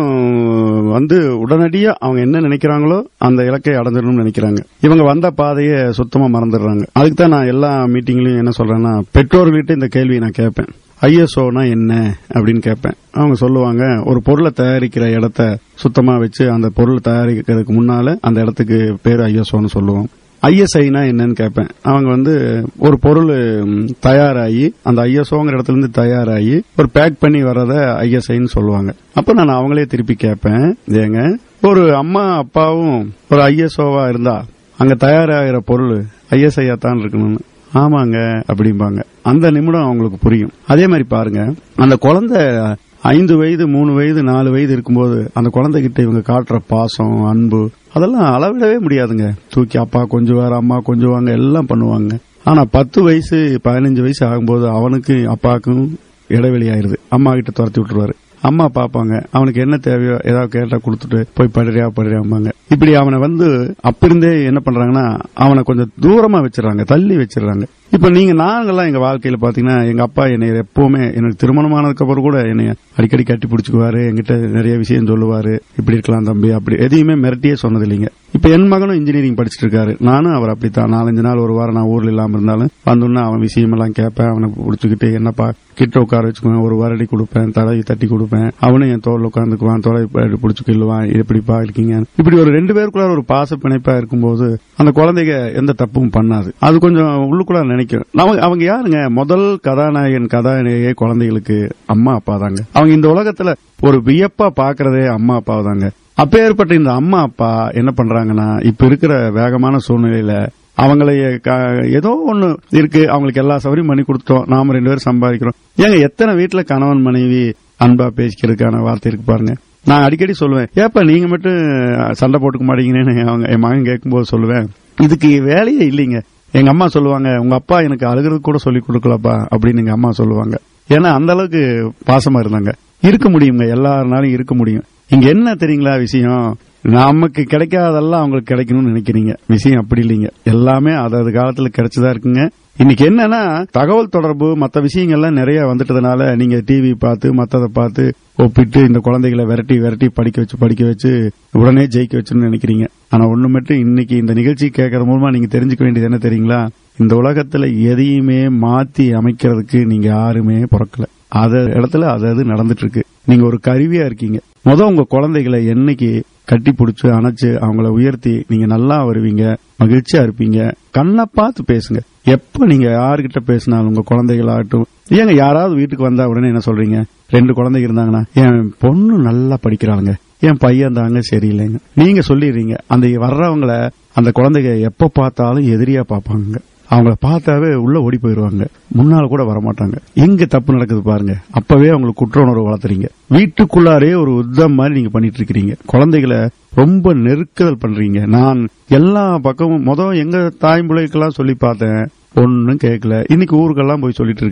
வந்து உடனடியா அவங்க என்ன நினைக்கிறாங்களோ அந்த இலக்கை அடைஞ்சிடணும்னு நினைக்கிறாங்க இவங்க வந்த பாதையை சுத்தமா மறந்துடுறாங்க அதுக்கு தான் நான் எல்லா மீட்டிங்லயும் என்ன சொல்றேன்னா பெற்றோர்கள்கிட்ட இந்த கேள்வியை நான் கேட்பேன் ஐஎஸ்ஓனா என்ன அப்படின்னு கேட்பேன் அவங்க சொல்லுவாங்க ஒரு பொருளை தயாரிக்கிற இடத்த சுத்தமா வச்சு அந்த பொருள் தயாரிக்கிறதுக்கு முன்னால அந்த இடத்துக்கு பேர் ஐஎஸ்ஓன்னு சொல்லுவோம் ஐஎஸ்ஐனா என்னன்னு கேட்பேன் அவங்க வந்து ஒரு பொருள் ம், தயாராகி அந்த ஐஎஸ்ஓங்கிற இடத்துல இருந்து தயாராகி ஒரு பேக் பண்ணி வர்றத ஐஎஸ்ஐன்னு சொல்லுவாங்க அப்ப நான் அவங்களே திருப்பி கேட்பேன் ஏங்க ஒரு அம்மா அப்பாவும் ஒரு ஐஎஸ்ஓவா இருந்தா அங்க தயாராகிற பொருள் ஐஎஸ்ஐயா தான் இருக்கணும்னு ஆமாங்க அப்படிம்பாங்க அந்த நிமிடம் அவங்களுக்கு புரியும் அதே மாதிரி பாருங்க அந்த குழந்தை ஐந்து வயது மூணு வயது நாலு வயது இருக்கும்போது அந்த குழந்தைகிட்ட இவங்க காட்டுற பாசம் அன்பு அதெல்லாம் அளவிடவே முடியாதுங்க தூக்கி அப்பா கொஞ்சுவார் அம்மா கொஞ்சுவாங்க எல்லாம் பண்ணுவாங்க ஆனா பத்து வயசு பதினஞ்சு வயசு ஆகும்போது அவனுக்கு அப்பாவுக்கும் இடைவெளி ஆயிருது அம்மா கிட்ட துரத்தி விட்டுருவாரு அம்மா பாப்பாங்க அவனுக்கு என்ன தேவையோ ஏதாவது கேட்டா கொடுத்துட்டு போய் படுறியா படுறியாம்பாங்க இப்படி அவனை வந்து அப்பிருந்தே என்ன பண்றாங்கன்னா அவனை கொஞ்சம் தூரமா வச்சிடறாங்க தள்ளி வச்சிடறாங்க இப்ப நீங்க நாங்கெல்லாம் எங்க வாழ்க்கையில பாத்தீங்கன்னா எங்க அப்பா என்னை எப்பவுமே எனக்கு திருமணமானதுக்கு அப்புறம் கூட என்னை அடிக்கடி கட்டி பிடிச்சுக்குவாரு என்கிட்ட நிறைய விஷயம் சொல்லுவாரு இப்படி இருக்கலாம் தம்பி அப்படி எதையுமே மிரட்டியே சொன்னது இல்லைங்க இப்ப என் மகனும் இன்ஜினியரிங் படிச்சிட்டு இருக்காரு நானும் அவர் அப்படித்தான் நாலஞ்சு நாள் ஒரு வாரம் நான் ஊர்ல இல்லாம இருந்தாலும் வந்தோன்னா அவன் விஷயமெல்லாம் கேட்பேன் அவனை பிடிச்சிக்கிட்டு என்னப்பா கிட்ட உட்கார வச்சுக்குவேன் ஒரு வரடி கொடுப்பேன் தடவி தட்டி கொடுப்பேன் அவனும் என் தோல் உட்காந்துக்குவான் தோலை பிடிச்சு கிள்ளுவான் எப்படிப்பா இருக்கீங்க இப்படி ஒரு ரெண்டு பேருக்குள்ள ஒரு பாச பிணைப்பா இருக்கும்போது அந்த குழந்தைங்க எந்த தப்பும் பண்ணாது அது கொஞ்சம் உள்ளுக்குள்ள நினைக்கும் அவங்க அவங்க யாருங்க முதல் கதாநாயகன் கதாநாயகி குழந்தைகளுக்கு அம்மா அப்பா தாங்க அவங்க இந்த உலகத்துல ஒரு வியப்பா பாக்குறதே அம்மா அப்பா தாங்க அப்பேற்பட்ட இந்த அம்மா அப்பா என்ன பண்றாங்கன்னா இப்ப இருக்கிற வேகமான சூழ்நிலையில அவங்களை க- ஏதோ ஒண்ணு இருக்கு அவங்களுக்கு எல்லா சௌகரியம் பண்ணி கொடுத்துட்டோம் நாம ரெண்டு பேரும் சம்பாதிக்கிறோம் ஏங்க எத்தனை வீட்டுல கணவன் மனைவி அன்பா பேசிக்கிறதுக்கான வார்த்தை இருக்கு பாருங்க நான் அடிக்கடி சொல்லுவேன் ஏப்பா நீங்க மட்டும் சண்டை போட்டுக்க மாட்டீங்கன்னு அவங்க என் மகன் கேட்கும்போது சொல்லுவேன் இதுக்கு வேலையே இல்லைங்க எங்க அம்மா சொல்லுவாங்க உங்க அப்பா எனக்கு அழுகிறது கூட சொல்லி கொடுக்கலப்பா அப்படின்னு எங்க அம்மா சொல்லுவாங்க ஏன்னா அந்த அளவுக்கு பாசமா இருந்தாங்க இருக்க முடியுங்க எல்லாருனாலும் இருக்க முடியும் இங்க என்ன தெரியுங்களா விஷயம் நமக்கு கிடைக்காதெல்லாம் அவங்களுக்கு கிடைக்கணும்னு நினைக்கிறீங்க விஷயம் அப்படி இல்லைங்க எல்லாமே அதாவது காலத்துல கிடைச்சதா இருக்குங்க இன்னைக்கு என்னன்னா தகவல் தொடர்பு மத்த விஷயங்கள்லாம் நிறைய வந்துட்டதுனால நீங்க டிவி பார்த்து மத்ததை பார்த்து ஒப்பிட்டு இந்த குழந்தைகளை விரட்டி விரட்டி படிக்க வச்சு படிக்க வச்சு உடனே ஜெயிக்க வச்சுன்னு நினைக்கிறீங்க ஆனா ஒண்ணு மட்டும் இன்னைக்கு இந்த நிகழ்ச்சி கேட்கறது மூலமா நீங்க தெரிஞ்சுக்க வேண்டியது என்ன தெரியுங்களா இந்த உலகத்துல எதையுமே மாத்தி அமைக்கிறதுக்கு நீங்க யாருமே பிறக்கல அத இடத்துல அது அது நடந்துட்டு இருக்கு நீங்க ஒரு கருவியா இருக்கீங்க முத உங்க குழந்தைகளை என்னைக்கு கட்டி பிடிச்சு அணைச்சு அவங்கள உயர்த்தி நீங்க நல்லா வருவீங்க மகிழ்ச்சியா இருப்பீங்க கண்ணை பார்த்து பேசுங்க எப்ப நீங்க யாருகிட்ட பேசினாலும் உங்க குழந்தைகளாகட்டும் ஏங்க யாராவது வீட்டுக்கு வந்தா உடனே என்ன சொல்றீங்க ரெண்டு குழந்தைங்க இருந்தாங்கன்னா என் பொண்ணு நல்லா படிக்கிறாளுங்க என் பையன் தாங்க சரியில்லைங்க நீங்க சொல்லிடுறீங்க அந்த வர்றவங்கள அந்த குழந்தைங்க எப்ப பார்த்தாலும் எதிரியா பார்ப்பாங்க அவங்கள பார்த்தாவே உள்ள ஓடி போயிருவாங்க முன்னால கூட வரமாட்டாங்க எங்க தப்பு நடக்குது பாருங்க அப்பவே அவங்களுக்கு குற்ற உணர்வு வளர்த்துறீங்க வீட்டுக்குள்ளாரே ஒரு யுத்தம் மாதிரி நீங்க பண்ணிட்டு இருக்கிறீங்க குழந்தைகளை ரொம்ப நெருக்குதல் பண்றீங்க நான் எல்லா பக்கமும் மொதல் எங்க தாய்மொழிக்கெல்லாம் சொல்லி பார்த்தேன் ஒன்னும் கேட்கல இன்னைக்கு ஊருக்கெல்லாம் போய் சொல்லிட்டு இருக்கேன்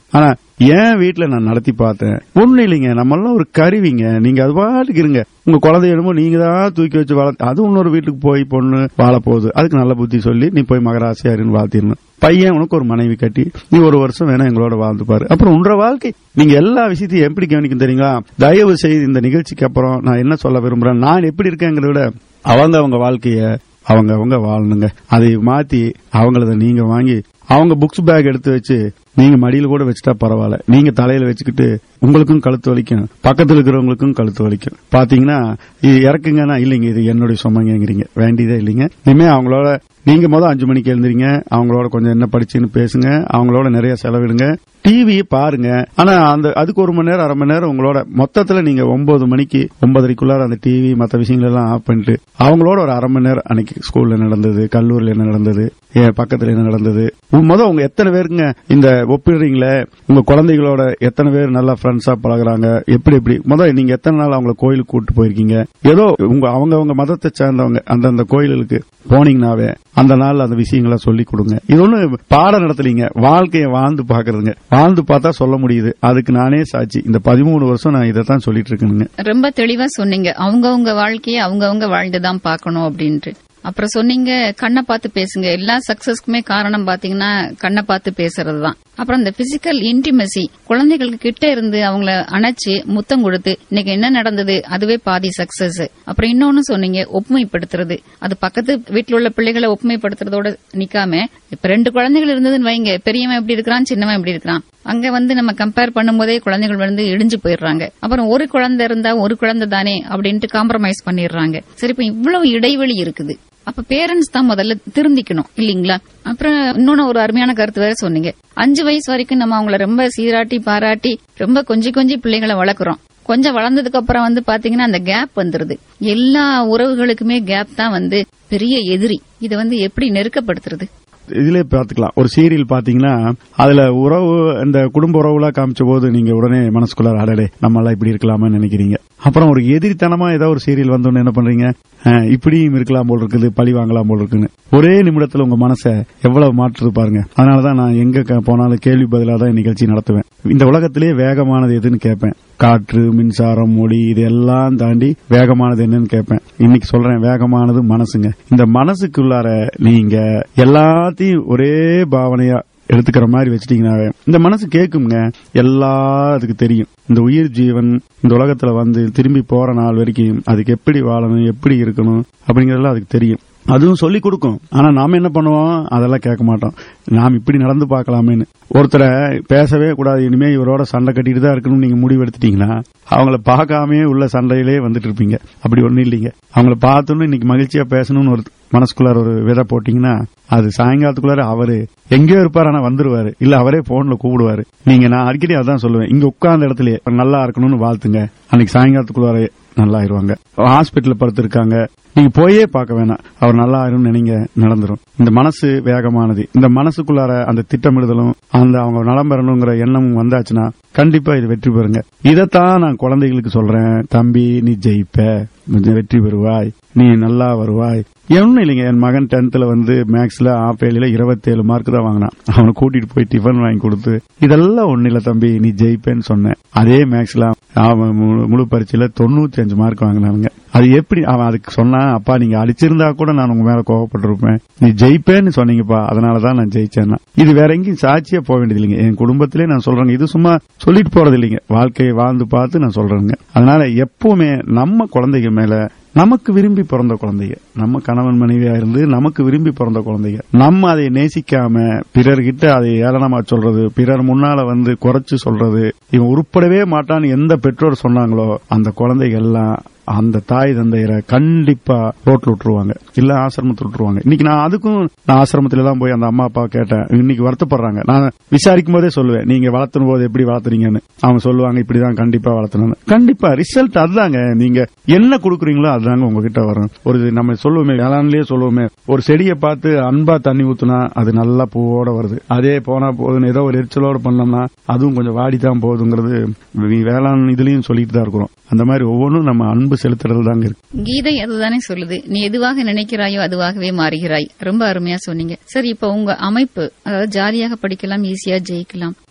ஆனா என் வீட்டுல நான் நடத்தி பார்த்தேன் ஒண்ணு இல்லைங்க நம்ம எல்லாம் ஒரு கருவிங்க நீங்க அது பாட்டுக்கு இருங்க உங்க குழந்தை என்னமோ நீங்க தான் தூக்கி வச்சு வளர்த்து அது இன்னொரு வீட்டுக்கு போய் பொண்ணு வாழ போகுது அதுக்கு நல்ல புத்தி சொல்லி நீ போய் மகராசியாருன்னு வாழ்த்திடணும் பையன் உனக்கு ஒரு மனைவி கட்டி நீ ஒரு வருஷம் வேணா எங்களோட வாழ்ந்து பாரு அப்புறம் உன்ற வாழ்க்கை நீங்க எல்லா விஷயத்தையும் எப்படி கவனிக்கும் தெரியுங்களா தயவு செய்து இந்த நிகழ்ச்சிக்கு அப்புறம் நான் என்ன சொல்ல விரும்புறேன் நான் எப்படி இருக்கேங்கிறத விட அவங்க அவங்க வாழ்க்கைய அவங்க அவங்க வாழணுங்க அதை மாத்தி அவங்களத நீங்க வாங்கி அவங்க புக்ஸ் பேக் எடுத்து வச்சு நீங்க மடியில கூட வச்சுட்டா பரவாயில்ல நீங்க தலையில வச்சுக்கிட்டு உங்களுக்கும் கழுத்து வலிக்கும் பக்கத்துல இருக்கிறவங்களுக்கும் கழுத்து வலிக்கும் பாத்தீங்கன்னா இது இறக்குங்கன்னா இல்லைங்க இது என்னுடைய சுமங்கிறீங்க வேண்டியதே இல்லைங்க இனிமே அவங்களோட நீங்க முதல் அஞ்சு மணிக்கு எழுந்திரீங்க அவங்களோட கொஞ்சம் என்ன படிச்சுன்னு பேசுங்க அவங்களோட நிறைய செலவிடுங்க டிவி பாருங்க ஆனா அந்த அதுக்கு ஒரு மணி நேரம் அரை மணி நேரம் உங்களோட மொத்தத்துல நீங்க ஒன்பது மணிக்கு ஒன்பதரைக்குள்ளார அந்த டிவி மத்த விஷயங்கள் எல்லாம் ஆஃப் பண்ணிட்டு அவங்களோட ஒரு அரை மணி நேரம் அன்னைக்கு ஸ்கூல்ல நடந்தது கல்லூரியில் என்ன நடந்தது என் பக்கத்துல என்ன நடந்தது முத உங்க எத்தனை பேருக்குங்க இந்த ஒப்பிடுறீங்களே உங்க குழந்தைகளோட எத்தனை பேர் நல்லா ஃப்ரெண்ட்ஸா பழகுறாங்க எப்படி எப்படி முத நீங்க எத்தனை நாள் அவங்கள கோயிலுக்கு கூட்டு போயிருக்கீங்க ஏதோ உங்க அவங்க அவங்க மதத்தை சேர்ந்தவங்க அந்தந்த கோயிலுக்கு போனீங்கன்னாவே அந்த நாள் அந்த விஷயங்களை சொல்லி கொடுங்க இது ஒண்ணு பாடம் நடத்தலீங்க வாழ்க்கையை வாழ்ந்து பாக்குறதுங்க வாழ்ந்து பார்த்தா சொல்ல முடியுது அதுக்கு நானே சாட்சி இந்த பதிமூணு வருஷம் நான் இதைத்தான் சொல்லிட்டு இருக்கேனுங்க ரொம்ப தெளிவா சொன்னீங்க அவங்கவங்க வாழ்க்கையை அவங்கவங்க வாழ்ந்துதான் பார்க்கணும் அப்படின்ட்டு அப்புறம் சொன்னீங்க கண்ணை பார்த்து பேசுங்க எல்லா சக்சஸ்க்குமே காரணம் பாத்தீங்கன்னா கண்ணை பார்த்து பேசுறது தான் அப்புறம் இந்த பிசிக்கல் இன்டிமசி குழந்தைகளுக்கு கிட்ட இருந்து அவங்கள அணைச்சு முத்தம் கொடுத்து இன்னைக்கு என்ன நடந்தது அதுவே பாதி சக்சஸ் அப்புறம் இன்னொன்னு சொன்னீங்க ஒப்புமைப்படுத்துறது அது பக்கத்து வீட்டுல உள்ள பிள்ளைகளை ஒப்புமைப்படுத்துறதோட நிக்காம இப்ப ரெண்டு குழந்தைகள் இருந்ததுன்னு வைங்க பெரியவன் எப்படி இருக்கிறான் சின்னவன் எப்படி இருக்கிறான் அங்க வந்து நம்ம கம்பேர் பண்ணும்போதே குழந்தைகள் வந்து இடிஞ்சு போயிடுறாங்க அப்புறம் ஒரு குழந்தை இருந்தா ஒரு குழந்தை தானே அப்படின்ட்டு காம்ப்ரமைஸ் பண்ணிடுறாங்க சரி இப்ப இவ்வளவு இடைவெளி இருக்குது அப்ப பேரண்ட்ஸ் தான் முதல்ல திருந்திக்கணும் இல்லீங்களா அப்புறம் இன்னொன்னு ஒரு அருமையான கருத்து வேற சொன்னீங்க அஞ்சு வயசு வரைக்கும் நம்ம அவங்கள ரொம்ப சீராட்டி பாராட்டி ரொம்ப கொஞ்சி கொஞ்சி பிள்ளைகளை வளர்க்குறோம் கொஞ்சம் வளர்ந்ததுக்கு அப்புறம் வந்து பாத்தீங்கன்னா அந்த கேப் வந்துருது எல்லா உறவுகளுக்குமே கேப் தான் வந்து பெரிய எதிரி இதை வந்து எப்படி நெருக்கப்படுத்துறது இதுல பாத்துக்கலாம் ஒரு சீரியல் பாத்தீங்கன்னா அதுல உறவு இந்த குடும்ப உறவுலாம் காமிச்ச போது நீங்க உடனே மனசுக்குள்ள அடடே நம்ம எல்லாம் இப்படி இருக்கலாமா நினைக்கிறீங்க அப்புறம் ஒரு எதிரித்தனமா ஏதோ ஒரு சீரியல் வந்தோன்னு என்ன பண்றீங்க அஹ், இப்படியும் இருக்கலாம் போல் இருக்குது பழி வாங்கலாம் போல் இருக்குன்னு ஒரே நிமிடத்துல உங்க மனசை எவ்வளவு மாற்றுது பாருங்க அதனாலதான் நான் எங்க க- போனாலும் கேள்வி பதிலாக தான் நிகழ்ச்சி நடத்துவேன் இந்த உலகத்திலேயே வேகமானது எதுன்னு கேட்பேன் காற்று மின்சாரம் மொழி இது எல்லாம் தாண்டி வேகமானது என்னன்னு கேட்பேன் இன்னைக்கு சொல்றேன் வேகமானது மனசுங்க இந்த மனசுக்குள்ளார நீங்க எல்லாத்தையும் ஒரே பாவனையா எடுத்துக்கிற மாதிரி வச்சிட்டீங்கன்னாவே இந்த மனசு கேட்குங்க எல்லாம் அதுக்கு தெரியும் இந்த உயிர் ஜீவன் இந்த உலகத்துல வந்து திரும்பி போற நாள் வரைக்கும் அதுக்கு எப்படி வாழணும் எப்படி இருக்கணும் அப்படிங்கறதெல்லாம் அதுக்கு தெரியும் அதுவும் சொல்லி கொடுக்கும் ஆனா நாம என்ன பண்ணுவோம் அதெல்லாம் கேட்க மாட்டோம் நாம் இப்படி நடந்து பார்க்கலாமேன்னு ஒருத்தரை பேசவே கூடாது இனிமே இவரோட சண்டை கட்டிட்டு தான் இருக்கணும்னு நீங்க முடிவு எடுத்துட்டீங்கன்னா அவங்கள பார்க்காமயே உள்ள சண்டையிலே வந்துட்டு இருப்பீங்க அப்படி ஒண்ணும் இல்லைங்க அவங்கள பார்த்தோன்னு இன்னைக்கு மகிழ்ச்சியா பேசணும்னு ஒரு மனசுக்குள்ளார ஒரு விதை போட்டீங்கன்னா அது சாயங்காலத்துக்குள்ளார அவரு எங்கேயோ இருப்பாரு ஆனா வந்துருவாரு இல்ல அவரே போன்ல கூப்பிடுவாரு நீங்க நான் அடிக்கடி அதான் சொல்லுவேன் இங்க உட்கார்ந்த இடத்துலயே நல்லா இருக்கணும்னு வாழ்த்துங்க அன்னைக்கு சாயங்காலத்துக்குள்ளார நல்லா ஆயிருவாங்க ஹாஸ்பிட்டல்ல படுத்திருக்காங்க நீங்க போயே பார்க்க வேணாம் அவர் நல்லா ஆயிரும் நினைங்க நடந்துரும் இந்த மனசு வேகமானது இந்த மனசுக்குள்ளார அந்த திட்டமிடுதலும் அந்த அவங்க நலம் பெறணுங்கிற எண்ணமும் வந்தாச்சுன்னா கண்டிப்பா இது வெற்றி பெறுங்க இதைத்தான் நான் குழந்தைகளுக்கு சொல்றேன் தம்பி நீ ஜெயிப்ப வெற்றி பெறுவாய் நீ நல்லா வருவாய் ஒன்னும் இல்லைங்க என் மகன் டென்த்ல வந்து மேக்ஸ்ல ஆப்பேலில இருபத்தேழு மார்க் தான் வாங்கினான் அவனை கூட்டிட்டு போய் டிஃபன் வாங்கி கொடுத்து இதெல்லாம் ஒண்ணு இல்ல தம்பி நீ ஜெயிப்பேன்னு சொன்னேன் அதே மேக்ஸ்ல அவன் முழு- முழு பரீட்சையில தொண்ணூத்தி அஞ்சு மார்க் வாங்கினானுங்க அது எப்படி அவன் அதுக்கு சொன்னான் அப்பா நீங்க அடிச்சிருந்தா கூட நான் உங்க மேல கோவப்பட்டிருப்பேன் நீ ஜெயிப்பேன்னு சொன்னீங்கப்பா அதனாலதான் நான் ஜெயிச்சேன்னா இது வேற எங்கேயும் சாட்சியா போக வேண்டியது இல்லைங்க என் குடும்பத்திலே நான் சொல்றேங்க இது சும்மா சொல்லிட்டு போறது இல்லைங்க வாழ்க்கையை வாழ்ந்து பார்த்து நான் சொல்றேங்க அதனால எப்பவுமே நம்ம குழந்தைங்க மேல நமக்கு விரும்பி பிறந்த குழந்தைங்க நம்ம கணவன் மனைவியா இருந்து நமக்கு விரும்பி பிறந்த குழந்தைங்க நம்ம அதை நேசிக்காம பிறர்கிட்ட அதை ஏளனமா சொல்றது பிறர் முன்னால வந்து குறைச்சு சொல்றது இவன் உருப்படவே மாட்டான்னு எந்த பெற்றோர் சொன்னாங்களோ அந்த குழந்தைகள் எல்லாம் அந்த தாய் தந்தையரை கண்டிப்பா ரோட்ல விட்டுருவாங்க இல்ல ஆசிரமத்துல விட்டுருவாங்க இன்னைக்கு நான் அதுக்கும் நான் ஆசிரமத்துல தான் போய் அந்த அம்மா அப்பா கேட்டேன் இன்னைக்கு வருத்தப்படுறாங்க நான் விசாரிக்கும் போதே சொல்லுவேன் நீங்க வளர்த்தும் போது எப்படி வளர்த்துறீங்கன்னு அவங்க சொல்லுவாங்க இப்படிதான் கண்டிப்பா வளர்த்தணும் கண்டிப்பா ரிசல்ட் அதுதாங்க நீங்க என்ன கொடுக்குறீங்களோ அதுதாங்க உங்ககிட்ட வரும் ஒரு நம்ம சொல்லுவோமே வேளாண்லயே சொல்லுவோமே ஒரு செடியை பார்த்து அன்பா தண்ணி ஊத்துனா அது நல்லா பூவோட வருது அதே போனா போதுன்னு ஏதோ ஒரு எரிச்சலோட பண்ணோம்னா அதுவும் கொஞ்சம் வாடி தான் போகுதுங்கிறது வி- வேளாண் இதுலயும் சொல்லிட்டு தான் இருக்கிறோம் அந்த மாதிரி ஒவ்வொன்றும் நம்ம அன்பு செலுத்துறது தாங்க இருக்கு கீதை அதுதானே சொல்லுது நீ எதுவாக நினைக்கிறாயோ அதுவாகவே மாறுகிறாய் ரொம்ப அருமையா சொன்னீங்க சரி இப்ப உங்க அமைப்பு அதாவது ஜாலியாக படிக்கலாம் ஈஸியா ஜெயிக்கலாம்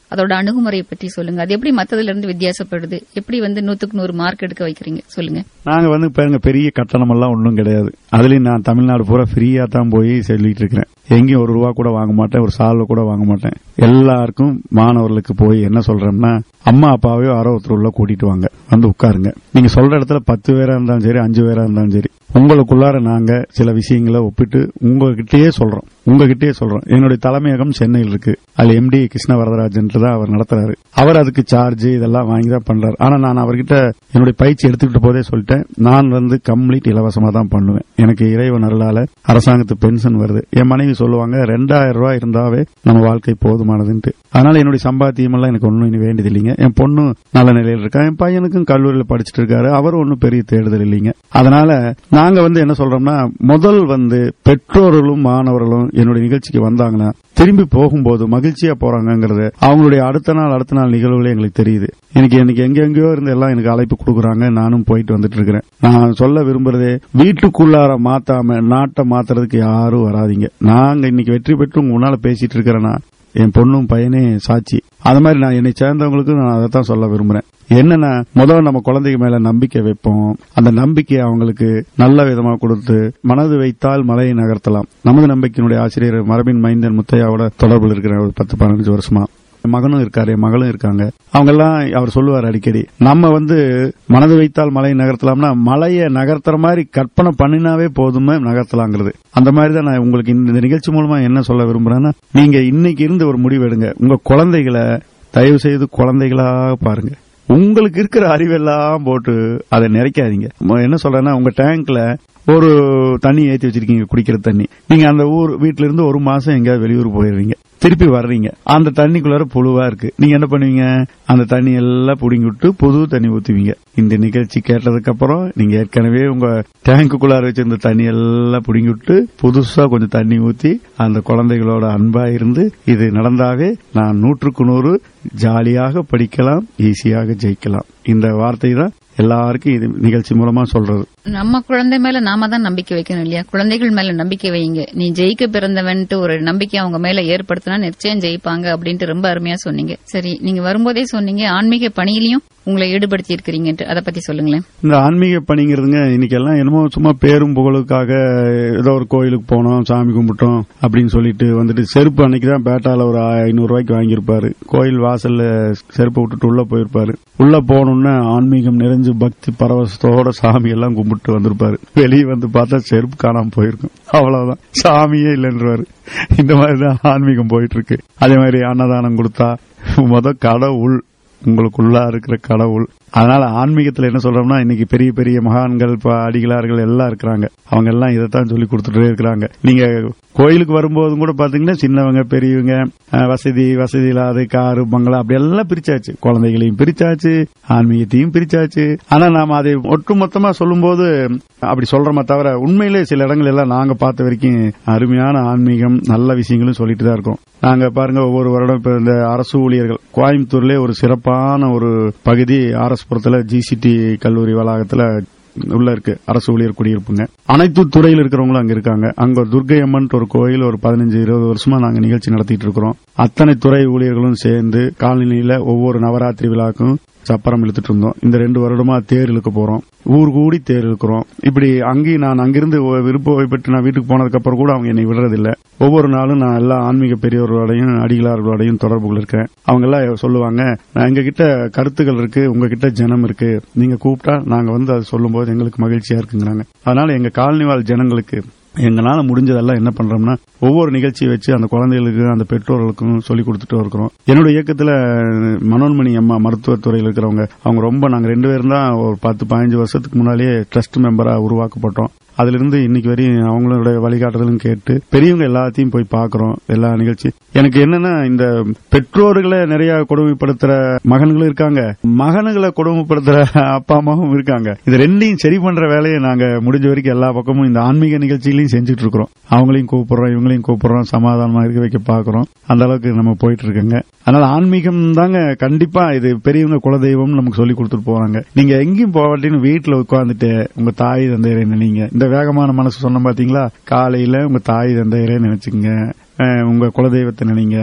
அதோட அணுகுமுறையை பற்றி சொல்லுங்க அது எப்படி மத்ததுல இருந்து வித்தியாசப்படுது எப்படி வந்து நூத்துக்கு நூறு மார்க் எடுக்க வைக்கிறீங்க சொல்லுங்க நாங்க வந்து பாருங்க பெரிய கட்டணம் எல்லாம் ஒன்றும் கிடையாது அதுலயும் நான் தமிழ்நாடு பூரா ஃப்ரீயா தான் போய் சொல்லிட்டு இருக்கிறேன் எங்கேயும் ஒரு ரூபா கூட வாங்க மாட்டேன் ஒரு சால்வை கூட வாங்க மாட்டேன் எல்லாருக்கும் மாணவர்களுக்கு போய் என்ன சொல்றேன்னா அம்மா அப்பாவையோ யாரோ ஒருத்தர் உள்ள கூட்டிட்டு வாங்க வந்து உட்காருங்க நீங்க சொல்ற இடத்துல பத்து பேரா இருந்தாலும் சரி அஞ்சு பேரா இருந்தாலும் சரி உங்களுக்குள்ளார நாங்க சில விஷயங்களை ஒப்பிட்டு உங்ககிட்டயே சொல்றோம் உங்ககிட்டயே சொல்றோம் என்னுடைய தலைமையகம் சென்னையில் இருக்கு அதுல எம்டி கிருஷ்ண வரதராஜன் தான் அவர் நடத்துறாரு அவர் அதுக்கு சார்ஜ் இதெல்லாம் வாங்கி தான் பண்றாரு ஆனா நான் அவர்கிட்ட என்னுடைய பயிற்சி எடுத்துக்கிட்ட போதே சொல்லிட்டேன் நான் வந்து கம்ப்ளீட் இலவசமா தான் பண்ணுவேன் எனக்கு இறைவன் அருளால அரசாங்கத்து பென்ஷன் வருது என் மனைவி சொல்லுவாங்க ரெண்டாயிரம் ரூபாய் இருந்தாவே நம்ம வாழ்க்கை போதுமானதுன்ட்டு அதனால என்னுடைய சம்பாத்தியம் எல்லாம் எனக்கு ஒன்னும் இனி வேண்டியது இல்லைங்க என் பொண்ணு நல்ல நிலையில் இருக்கா என் பையனுக்கும் கல்லூரியில் படிச்சிட்டு இருக்காரு அவரும் ஒன்னும் பெரிய தேடுதல் இல்லைங்க அதனால நாங்க வந்து என்ன சொல்றோம்னா முதல் வந்து பெற்றோர்களும் மாணவர்களும் என்னுடைய நிகழ்ச்சிக்கு வந்தாங்கன்னா திரும்பி போகும்போது மகிழ்ச்சியா போறாங்கங்கிறது அவங்களுடைய அடுத்த நாள் அடுத்த நாள் நிகழ்வுகளே எங்களுக்கு தெரியுது எனக்கு எனக்கு எங்கெங்கயோ இருந்து எல்லாம் எனக்கு அழைப்பு கொடுக்குறாங்க நானும் போயிட்டு வந்துட்டு இருக்கிறேன் நான் சொல்ல விரும்புறதே வீட்டுக்குள்ளார மாத்தாம நாட்டை மாத்துறதுக்கு யாரும் வராதீங்க நாங்க இன்னைக்கு வெற்றி பெற்று உங்க முன்னால பேசிட்டு இருக்கிறேன்னா என் பொண்ணும் பையனே சாட்சி அது மாதிரி நான் என்னை சேர்ந்தவங்களுக்கு நான் அதை தான் சொல்ல விரும்புறேன் என்னன்னா முதல்ல நம்ம குழந்தைங்க மேல நம்பிக்கை வைப்போம் அந்த நம்பிக்கையை அவங்களுக்கு நல்ல விதமா கொடுத்து மனது வைத்தால் மலையை நகர்த்தலாம் நமது நம்பிக்கையினுடைய ஆசிரியர் மரபின் மைந்தன் முத்தையாவோட தொடர்பில் இருக்கிற ஒரு பத்து பதினஞ்சு வருஷமா மகனும் இருக்காரு என் மகளும் இருக்காங்க அவங்க எல்லாம் அவர் சொல்லுவார் அடிக்கடி நம்ம வந்து மனது வைத்தால் மலையை நகர்த்தலாம்னா மலையை நகர்த்துற மாதிரி கற்பனை பண்ணினாவே போதுமே நகர்த்தலாங்கிறது அந்த மாதிரி தான் நான் உங்களுக்கு இந்த நிகழ்ச்சி மூலமா என்ன சொல்ல விரும்புறேன்னா நீங்க இன்னைக்கு இருந்து ஒரு முடிவு எடுங்க உங்க குழந்தைகளை தயவு செய்து குழந்தைகளா பாருங்க உங்களுக்கு இருக்கிற அறிவெல்லாம் போட்டு அதை நிறைக்காதீங்க ம- என்ன சொல்றேன்னா உங்க டேங்க்ல ஒரு தண்ணி ஏத்தி வச்சிருக்கீங்க குடிக்கிற தண்ணி நீங்க அந்த ஊர் வீட்ல இருந்து ஒரு மாசம் எங்கேயாவது வெளியூர் போயிடுறீங்க திருப்பி வர்றீங்க அந்த தண்ணிக்குள்ளார புழுவா இருக்கு நீங்க என்ன பண்ணுவீங்க அந்த தண்ணி எல்லாம் புடுங்கி விட்டு புது தண்ணி ஊத்துவீங்க இந்த நிகழ்ச்சி கேட்டதுக்கு அப்புறம் நீங்க ஏற்கனவே உங்க டேங்குக்குள்ளார வச்சிருந்த தண்ணி எல்லாம் புடுங்கி விட்டு புதுசா கொஞ்சம் தண்ணி ஊத்தி அந்த குழந்தைகளோட அன்பா இருந்து இது நடந்தாவே நான் நூற்றுக்கு நூறு ஜாலியாக படிக்கலாம் ஈஸியாக ஜெயிக்கலாம் இந்த வார்த்தை தான் எல்லாருக்கும் இது நிகழ்ச்சி மூலமா சொல்றது நம்ம குழந்தை மேல நாம தான் நம்பிக்கை வைக்கணும் இல்லையா குழந்தைகள் மேல நம்பிக்கை வைங்க நீ ஜெயிக்க பிறந்தவன்ட்டு ஒரு நம்பிக்கை அவங்க மேல ஏற்படுத்தினா நிச்சயம் ஜெயிப்பாங்க அப்படின்ட்டு ரொம்ப அருமையா சொன்னீங்க சரி நீங்க வரும்போதே சொன்னீங்க ஆன்மீக பணியிலையும் உங்களை ஈடுபடுத்தி இருக்கிறீங்கன்ட்டு அதை பத்தி சொல்லுங்களேன் இந்த ஆன்மீக பணிங்கிறதுங்க இன்னைக்கு எல்லாம் என்னமோ சும்மா பேரும் புகழுக்காக ஏதோ ஒரு கோயிலுக்கு போனோம் சாமி கும்பிட்டோம் அப்படின்னு சொல்லிட்டு வந்துட்டு செருப்பு அன்னைக்கு தான் பேட்டால ஒரு ஐநூறு ரூபாய்க்கு வாங்கியிருப்பாரு கோயில் வாசல்ல செருப்பு விட்டுட்டு உள்ள போயிருப்பாரு உள்ள போனோம்னா ஆன்மீகம் நிறைஞ்சு பக்தி பரவசத்தோட சாமி எல்லாம் கும்பிட்டு வந்திருப்பாரு வெளியே வந்து பார்த்தா செருப்பு காணாம போயிருக்கும் அவ்வளவுதான் சாமியே இல்லைன்றவாரு இந்த மாதிரி தான் ஆன்மீகம் போயிட்டு இருக்கு அதே மாதிரி அன்னதானம் கொடுத்தா முத கடவுள் உங்களுக்குள்ளா இருக்கிற கடவுள் அதனால ஆன்மீகத்துல என்ன சொல்றோம்னா இன்னைக்கு பெரிய பெரிய மகான்கள் இப்ப அடிகளார்கள் எல்லாம் இருக்கிறாங்க அவங்க எல்லாம் இதைத்தான் சொல்லி கொடுத்துட்டே இருக்கிறாங்க நீங்க கோயிலுக்கு வரும்போதும் கூட பாத்தீங்கன்னா சின்னவங்க பெரியவங்க அஹ், வசதி வசதி இல்லாத காரு பங்களா அப்படி எல்லாம் பிரிச்சாச்சு குழந்தைகளையும் பிரிச்சாச்சு ஆன்மீகத்தையும் பிரிச்சாச்சு ஆனா நாம அதை ஒட்டுமொத்தமா சொல்லும்போது அப்படி சொல்றோமே தவிர உண்மையிலே சில இடங்கள் எல்லாம் நாங்க பார்த்த வரைக்கும் அருமையான ஆன்மீகம் நல்ல விஷயங்களும் சொல்லிட்டு தான் இருக்கோம் நாங்க பாருங்க ஒவ்வொரு வருடம் இப்ப இந்த அரசு ஊழியர்கள் கோயம்புத்தூர்ல ஒரு சிறப்பான ஒரு பகுதி ஆர்எஸ்புரத்துல ஜிசிடி கல்லூரி வளாகத்துல உள்ள இருக்கு அரசு ஊழியர் குடியிருப்புங்க அனைத்து துறையில் இருக்கிறவங்களும் அங்க இருக்காங்க அங்க ஒரு துர்க்கை அம்மன் ஒரு கோயில் ஒரு பதினஞ்சு இருபது வருஷமா நாங்க நிகழ்ச்சி நடத்திட்டு இருக்கிறோம் அத்தனை துறை ஊழியர்களும் சேர்ந்து காலனியில ஒவ்வொரு நவராத்திரி விழாக்கும் சப்பரம் இழுத்துட்டு இருந்தோம் இந்த ரெண்டு வருடமா தேர் இழுக்க போறோம் ஊர் கூடி தேர் இழுக்கிறோம் இப்படி அங்கேயும் நான் அங்கிருந்து ஒ- விருப்ப பெற்று நான் வீட்டுக்கு போனதுக்கு அப்புறம் கூட அவங்க என்னை விடுறதில்ல ஒவ்வொரு நாளும் நான் எல்லா ஆன்மீக பெரியவர்களோடையும் அடிகளார்களோடையும் தொடர்புகள் இருக்கேன் அவங்க எல்லாம் சொல்லுவாங்க "நான் எங்க கிட்ட கருத்துக்கள் இருக்கு உங்ககிட்ட ஜனம் இருக்கு நீங்க கூப்பிட்டா நாங்க வந்து அது சொல்லும்போது எங்களுக்கு மகிழ்ச்சியா இருக்குங்கிறாங்க அதனால எங்க காலனி வாழ் ஜனங்களுக்கு எங்களால முடிஞ்சதெல்லாம் என்ன பண்றோம்னா ஒவ்வொரு நிகழ்ச்சியை வச்சு அந்த குழந்தைகளுக்கு அந்த பெற்றோர்களுக்கும் சொல்லி கொடுத்துட்டு இருக்கிறோம் என்னோட இயக்கத்துல மனோன்மணி அம்மா மருத்துவத்துறையில் இருக்கிறவங்க அவங்க ரொம்ப நாங்க ரெண்டு பேரும் தான் ஒரு பத்து பதினஞ்சு வருஷத்துக்கு முன்னாலேயே ட்ரஸ்ட் மெம்பரா உருவாக்கப்பட்டோம் அதுல இருந்து இன்னைக்கு வரையும் அவங்களுடைய வழிகாட்டுதலும் கேட்டு பெரியவங்க எல்லாத்தையும் போய் பாக்குறோம் எல்லா நிகழ்ச்சி எனக்கு என்னன்னா இந்த பெற்றோர்களை நிறைய கொடுமைப்படுத்துற மகன்களும் இருக்காங்க மகன்களை கொடுமைப்படுத்துற அப்பா அம்மாவும் இருக்காங்க இது ரெண்டையும் சரி பண்ற வேலையை நாங்க முடிஞ்ச வரைக்கும் எல்லா பக்கமும் இந்த ஆன்மீக நிகழ்ச்சிகளையும் செஞ்சுட்டு இருக்கிறோம் அவங்களையும் கூப்பிடுறோம் இவங்களையும் கூப்பிடுறோம் சமாதானமா இருக்க வைக்க பாக்குறோம் அந்த அளவுக்கு நம்ம போயிட்டு இருக்கோங்க அதனால ஆன்மீகம் தாங்க கண்டிப்பா இது பெரியவங்க குலதெய்வம் நமக்கு சொல்லி கொடுத்துட்டு போறாங்க நீங்க எங்கேயும் போகாட்டின்னு வீட்டுல உட்காந்துட்டு உங்க தாய் தந்தையரை நினைங்க இந்த வேகமான மனசு சொன்ன பாத்தீங்களா காலையில உங்க தாய் தந்தையரே நினைச்சுங்க அஹ் உங்க குலதெய்வத்தை நினைங்க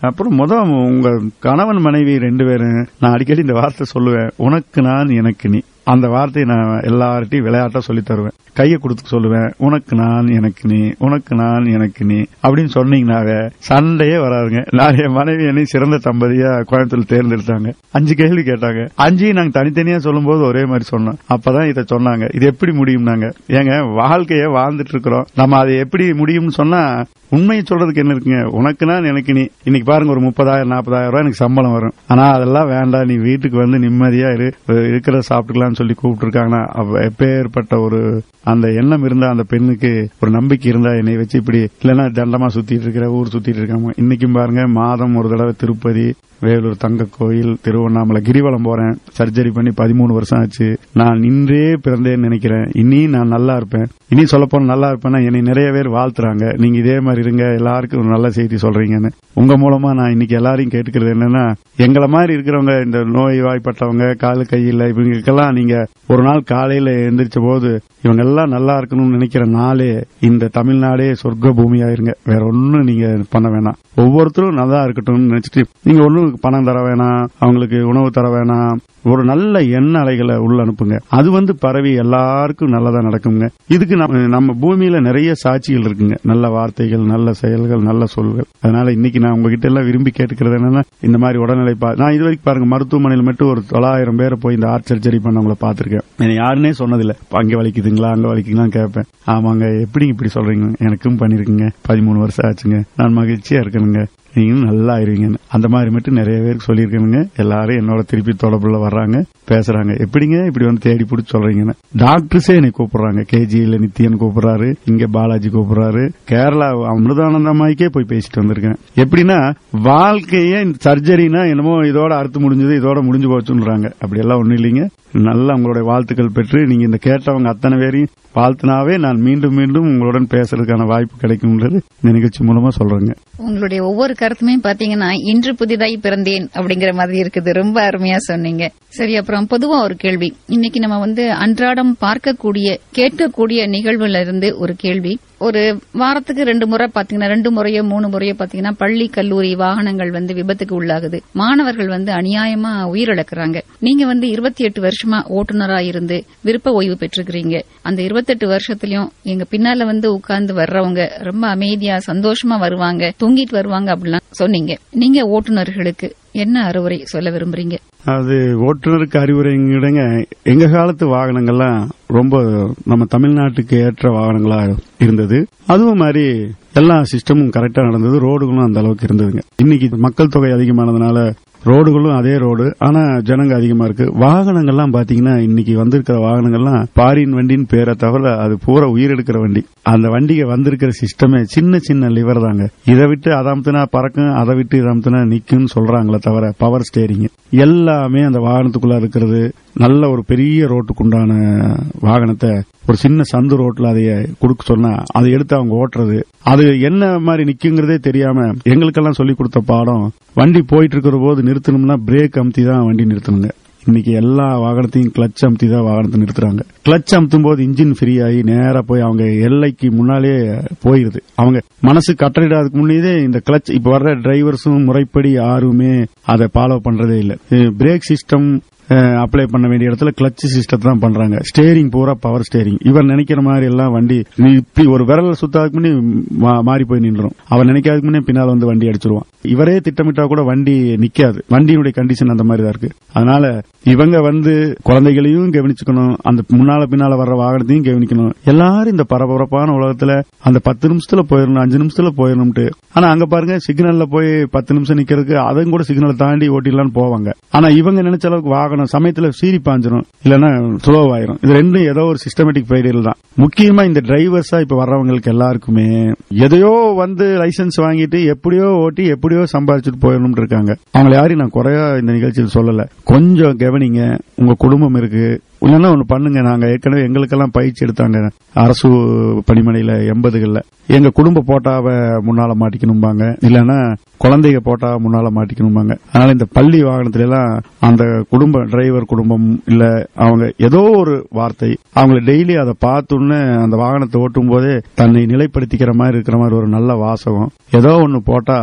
அப்புறம் முத உங்க கணவன் மனைவி ரெண்டு பேரும் நான் அடிக்கடி இந்த வார்த்தை சொல்லுவேன் உனக்கு நான் எனக்கு நீ அந்த வார்த்தையை நான் எல்லார்ட்டையும் விளையாட்டா சொல்லி தருவேன் கையை கொடுத்து சொல்லுவேன் உனக்கு நான் எனக்கு நீ உனக்கு நான் எனக்கு நீ அப்படின்னு சொன்னீங்கன்னாவே சண்டையே வராதுங்க நான் என் மனைவி என்னை சிறந்த தம்பதியா கோயம்புத்தூர்ல தேர்ந்தெடுத்தாங்க அஞ்சு கேள்வி கேட்டாங்க அஞ்சையும் நாங்க தனித்தனியா சொல்லும்போது ஒரே மாதிரி சொன்னோம் அப்பதான் இதை சொன்னாங்க இது எப்படி முடியும்னாங்க ஏங்க வாழ்க்கைய வாழ்ந்துட்டு இருக்கிறோம் நம்ம அதை எப்படி முடியும்னு சொன்னா உண்மையை சொல்றதுக்கு என்ன இருக்குங்க உனக்கு நான் எனக்கு நீ இன்னைக்கு பாருங்க ஒரு முப்பதாயிரம் நாற்பதாயிரம் ரூபாய் எனக்கு சம்பளம் வரும் ஆனா அதெல்லாம் வேண்டாம் நீ வீட்டுக்கு வந்து நிம்மதியா இரு இருக்கிறத சாப்பிட்டுக்கலாம்னு சொல்லி கூப்பிட்டு இருக்காங்கன்னா எப்பேற்பட்ட ஒரு அந்த எண்ணம் இருந்தா அந்த பெண்ணுக்கு ஒரு நம்பிக்கை இருந்தா என்னை வச்சு இப்படி இல்லைன்னா தண்டமா சுத்திட்டு இருக்கிற ஊர் சுத்திட்டு இருக்காங்க இன்னைக்கும் பாருங்க மாதம் ஒரு தடவை திருப்பதி வேலூர் தங்க கோயில் திருவண்ணாமலை கிரிவலம் போறேன் சர்ஜரி பண்ணி பதிமூணு வருஷம் ஆச்சு நான் நின்றே பிறந்தேன்னு நினைக்கிறேன் இனி நான் நல்லா இருப்பேன் இனி சொல்ல போன நல்லா இருப்பேன்னா என்னை நிறைய பேர் வாழ்த்துறாங்க நீங்க இதே மாதிரி இருங்க எல்லாருக்கும் ஒரு நல்ல செய்தி சொல்றீங்கன்னு உங்க மூலமா நான் இன்னைக்கு எல்லாரையும் கேட்டுக்கிறது என்னன்னா எங்களை மாதிரி இருக்கிறவங்க இந்த நோய் வாய்ப்பட்டவங்க காலு கையில் இவங்களுக்கெல்லாம் நீங்க ஒரு நாள் காலையில எந்திரிச்ச போது இவங்க எல்லாம் நல்லா இருக்கணும்னு நினைக்கிற நாளே இந்த தமிழ்நாடே சொர்க்க பூமியாயிருங்க வேற ஒன்னும் நீங்க பண்ண வேணாம் ஒவ்வொருத்தரும் நல்லா இருக்கட்டும்னு நினைச்சிட்டு நீங்க ஒன்னும் பணம் தர வேணாம் அவங்களுக்கு உணவு தர வேணாம் ஒரு நல்ல எண்ண அலைகளை உள்ள அனுப்புங்க அது வந்து பரவி எல்லாருக்கும் நல்லதா நடக்குங்க இதுக்கு நம்ம நம்ம பூமியில நிறைய சாட்சிகள் இருக்குங்க நல்ல வார்த்தைகள் நல்ல செயல்கள் நல்ல சொல்கள் அதனால இன்னைக்கு நான் உங்ககிட்ட எல்லாம் விரும்பி கேட்டுக்கிறது என்னன்னா இந்த மாதிரி உடல்நிலை பா நான் இது வரைக்கும் பாருங்க மருத்துவமனையில் மட்டும் ஒரு தொள்ளாயிரம் பேரை போய் இந்த ஆர்ட் சர்ஜரி பண்ணவங்கள பாத்திருக்கேன் என்ன யாருன்னே சொன்னதில்ல அங்க வலிக்குதுங்களா அங்க வலிக்குங்களான்னு கேட்பேன் ஆமாங்க எப்படி இப்படி சொல்றீங்க எனக்கும் பண்ணிருக்குங்க பதிமூணு வருஷம் ஆச்சுங்க நான் மகிழ்ச்சியா இருக்கணுங்க நீங்களும் நல்லா ஆயிருவீங்கன்னு அந்த மாதிரி மட்டும் நிறைய பேருக்கு சொல்லியிருக்கணுங்க எல்லாரும் என்னோட திருப்பி தொடர்புல வர்றாங்க பேசுறாங்க எப்படிங்க இப்படி வந்து தேடி பிடிச்சி சொல்றீங்கன்னு டாக்டர்ஸே என்னை கூப்பிடுறாங்க கேஜியில நித்தியன் கூப்பிடுறாரு இங்க பாலாஜி கூப்பிடுறாரு கேரளா அமிர்தானந்தமாய்க்கே போய் பேசிட்டு வந்திருக்கேன் எப்படின்னா வாழ்க்கையே சர்ஜரினா என்னமோ இதோட அறுத்து முடிஞ்சது இதோட முடிஞ்சு போச்சுன்றாங்க அப்படி எல்லாம் ஒண்ணும் இல்லைங்க நல்லா உங்களுடைய வாழ்த்துக்கள் பெற்று நீங்க இந்த கேட்டவங்க அத்தனை பேரையும் வாழ்த்தினாவே நான் மீண்டும் மீண்டும் உங்களுடன் பேசுறதுக்கான வாய்ப்பு கிடைக்கும்ன்றது இந்த நிகழ்ச்சி மூலமா சொல்றேங்க உங்களுடைய ஒவ்வொரு கருத்துமே பாத்தீங்கன்னா இன்று புதிதாய் பிறந்தேன் அப்படிங்கிற மாதிரி இருக்குது ரொம்ப அருமையா சொன்னீங்க சரி அப்புறம் பொதுவா ஒரு கேள்வி இன்னைக்கு நம்ம வந்து அன்றாடம் பார்க்கக்கூடிய கேட்கக்கூடிய நிகழ்வுல இருந்து ஒரு கேள்வி ஒரு வாரத்துக்கு ரெண்டு முறை பாத்தீங்கன்னா ரெண்டு முறையோ மூணு முறையோ பாத்தீங்கன்னா பள்ளி கல்லூரி வாகனங்கள் வந்து விபத்துக்கு உள்ளாகுது மாணவர்கள் வந்து அநியாயமா உயிரிழக்கிறாங்க நீங்க வந்து இருபத்தி எட்டு வருஷமா ஓட்டுநரா இருந்து விருப்ப ஓய்வு பெற்றிருக்கிறீங்க அந்த இருபத்தெட்டு வருஷத்துலயும் எங்க பின்னால வந்து உட்கார்ந்து வர்றவங்க ரொம்ப அமைதியா சந்தோஷமா வருவாங்க தூங்கிட்டு வருவாங்க அப்படிலாம் சொன்னீங்க நீங்க ஓட்டுநர்களுக்கு என்ன அறிவுரை சொல்ல விரும்புறீங்க அது ஓட்டுநருக்கு அறிவுரைங்கிடங்க எங்க காலத்து வாகனங்கள்லாம் ரொம்ப நம்ம தமிழ்நாட்டுக்கு ஏற்ற வாகனங்களா இருந்தது அதுவும் மாதிரி எல்லா சிஸ்டமும் கரெக்டா நடந்தது ரோடுகளும் அந்த அளவுக்கு இருந்ததுங்க இன்னைக்கு மக்கள் தொகை அதிகமானதுனால ரோடுகளும் அதே ரோடு ஆனா ஜனங்க அதிகமா இருக்கு வாகனங்கள்லாம் பாத்தீங்கன்னா இன்னைக்கு வந்திருக்கிற வாகனங்கள்லாம் பாரின் வண்டின்னு பேரை தவிர அது பூரா உயிரெடுக்கிற வண்டி அந்த வண்டிக்கு வந்திருக்கிற சிஸ்டமே சின்ன சின்ன லிவர் தாங்க இதை விட்டு அதை அமுத்துனா பறக்கும் அதை விட்டு இதை அமுத்துனா நிக்கும்னு சொல்றாங்களே தவிர பவர் ஸ்டேரிங் எல்லாமே அந்த வாகனத்துக்குள்ள இருக்கிறது நல்ல ஒரு பெரிய ரோட்டுக்குண்டான வாகனத்தை ஒரு சின்ன சந்து ரோட்ல அதைய கொடுக்க சொன்னா அதை எடுத்து அவங்க ஓட்டுறது அது என்ன மாதிரி நிக்குங்கிறதே தெரியாம எங்களுக்கெல்லாம் சொல்லி கொடுத்த பாடம் வண்டி போயிட்டு இருக்கிற போது நிறுத்தணும்னா பிரேக் அமுத்தி தான் வண்டி நிறுத்தணுங்க இன்னைக்கு எல்லா வாகனத்தையும் கிளச் அமுத்தி தான் வாகனத்தை நிறுத்துறாங்க கிளச் அமுத்தும் போது இன்ஜின் ஃப்ரீ ஆகி நேரா போய் அவங்க எல்லைக்கு முன்னாலே போயிருது அவங்க மனசு கட்டளிடாதுக்கு முன்னே இந்த கிளச் இப்ப வர்ற டிரைவர்ஸும் முறைப்படி யாருமே அதை ஃபாலோ பண்றதே இல்ல பிரேக் சிஸ்டம் அப்ளை பண்ண வேண்டிய இடத்துல கிளச் சிஸ்டத்தை தான் பண்றாங்க ஸ்டேரிங் பூரா பவர் ஸ்டேரிங் இவர் நினைக்கிற மாதிரி எல்லாம் வண்டி நீ இப்படி ஒரு விரல் சுத்தாதுக்கு முன்னே மா- மாறி போய் நின்றும் அவன் நினைக்காதுக்கு முன்னே பின்னால் வந்து வண்டி அடிச்சிருவான் இவரே திட்டமிட்டா கூட வண்டி நிக்காது வண்டியினுடைய கண்டிஷன் அந்த மாதிரி தான் இருக்கு அதனால இவங்க வந்து குழந்தைகளையும் கவனிச்சுக்கணும் அந்த முன்னால பின்னால வர்ற வாகனத்தையும் கவனிக்கணும் எல்லாரும் இந்த பரபரப்பான உலகத்துல அந்த பத்து நிமிஷத்துல போயிடணும் அஞ்சு நிமிஷத்துல போயிடணும்ட்டு ஆனா அங்க பாருங்க சிக்னல்ல போய் பத்து நிமிஷம் நிக்கிறதுக்கு அதையும் கூட சிக்னலை தாண்டி ஓட்டிடலாம்னு போவாங்க ஆனா இவங்க நினைச்ச அளவுக்கு வாகனம் சமயத்துல சீறி பாஞ்சிரும் இல்லைன்னா ஸ்லோ ஆயிரும் இது ரெண்டும் ஏதோ ஒரு சிஸ்டமேட்டிக் ஃபெயிலியர் தான் முக்கியமா இந்த டிரைவர்ஸா இப்ப வர்றவங்களுக்கு எல்லாருக்குமே எதையோ வந்து லைசென்ஸ் வாங்கிட்டு எப்படியோ ஓட்டி எப்படியோ சம்பாதிச்சுட்டு போயிடணும் இருக்காங்க அவங்களை யாரையும் நான் குறையா இந்த நிகழ்ச்சியில் சொல்லல கொஞ்சம் கவனிங்க உங்க குடும்பம் இருக்கு இல்லைன்னா ஒண்ணு பண்ணுங்க நாங்க ஏற்கனவே எங்களுக்கெல்லாம் பயிற்சி எடுத்தாங்க அரசு பணிமனையில எண்பதுகள்ல எங்க குடும்ப போட்டாவை முன்னால மாட்டிக்கணும்பாங்க இல்லைன்னா குழந்தைங்க போட்டா முன்னால மாட்டிக்கணும்பாங்க அதனால இந்த பள்ளி வாகனத்துல எல்லாம் அந்த குடும்ப டிரைவர் குடும்பம் இல்ல அவங்க ஏதோ ஒரு வார்த்தை அவங்கள டெய்லி அதை பார்த்துன்னு அந்த வாகனத்தை ஓட்டும் போதே தன்னை நிலைப்படுத்திக்கிற மாதிரி இருக்கிற மாதிரி ஒரு நல்ல வாசகம் ஏதோ ஒண்ணு போட்டா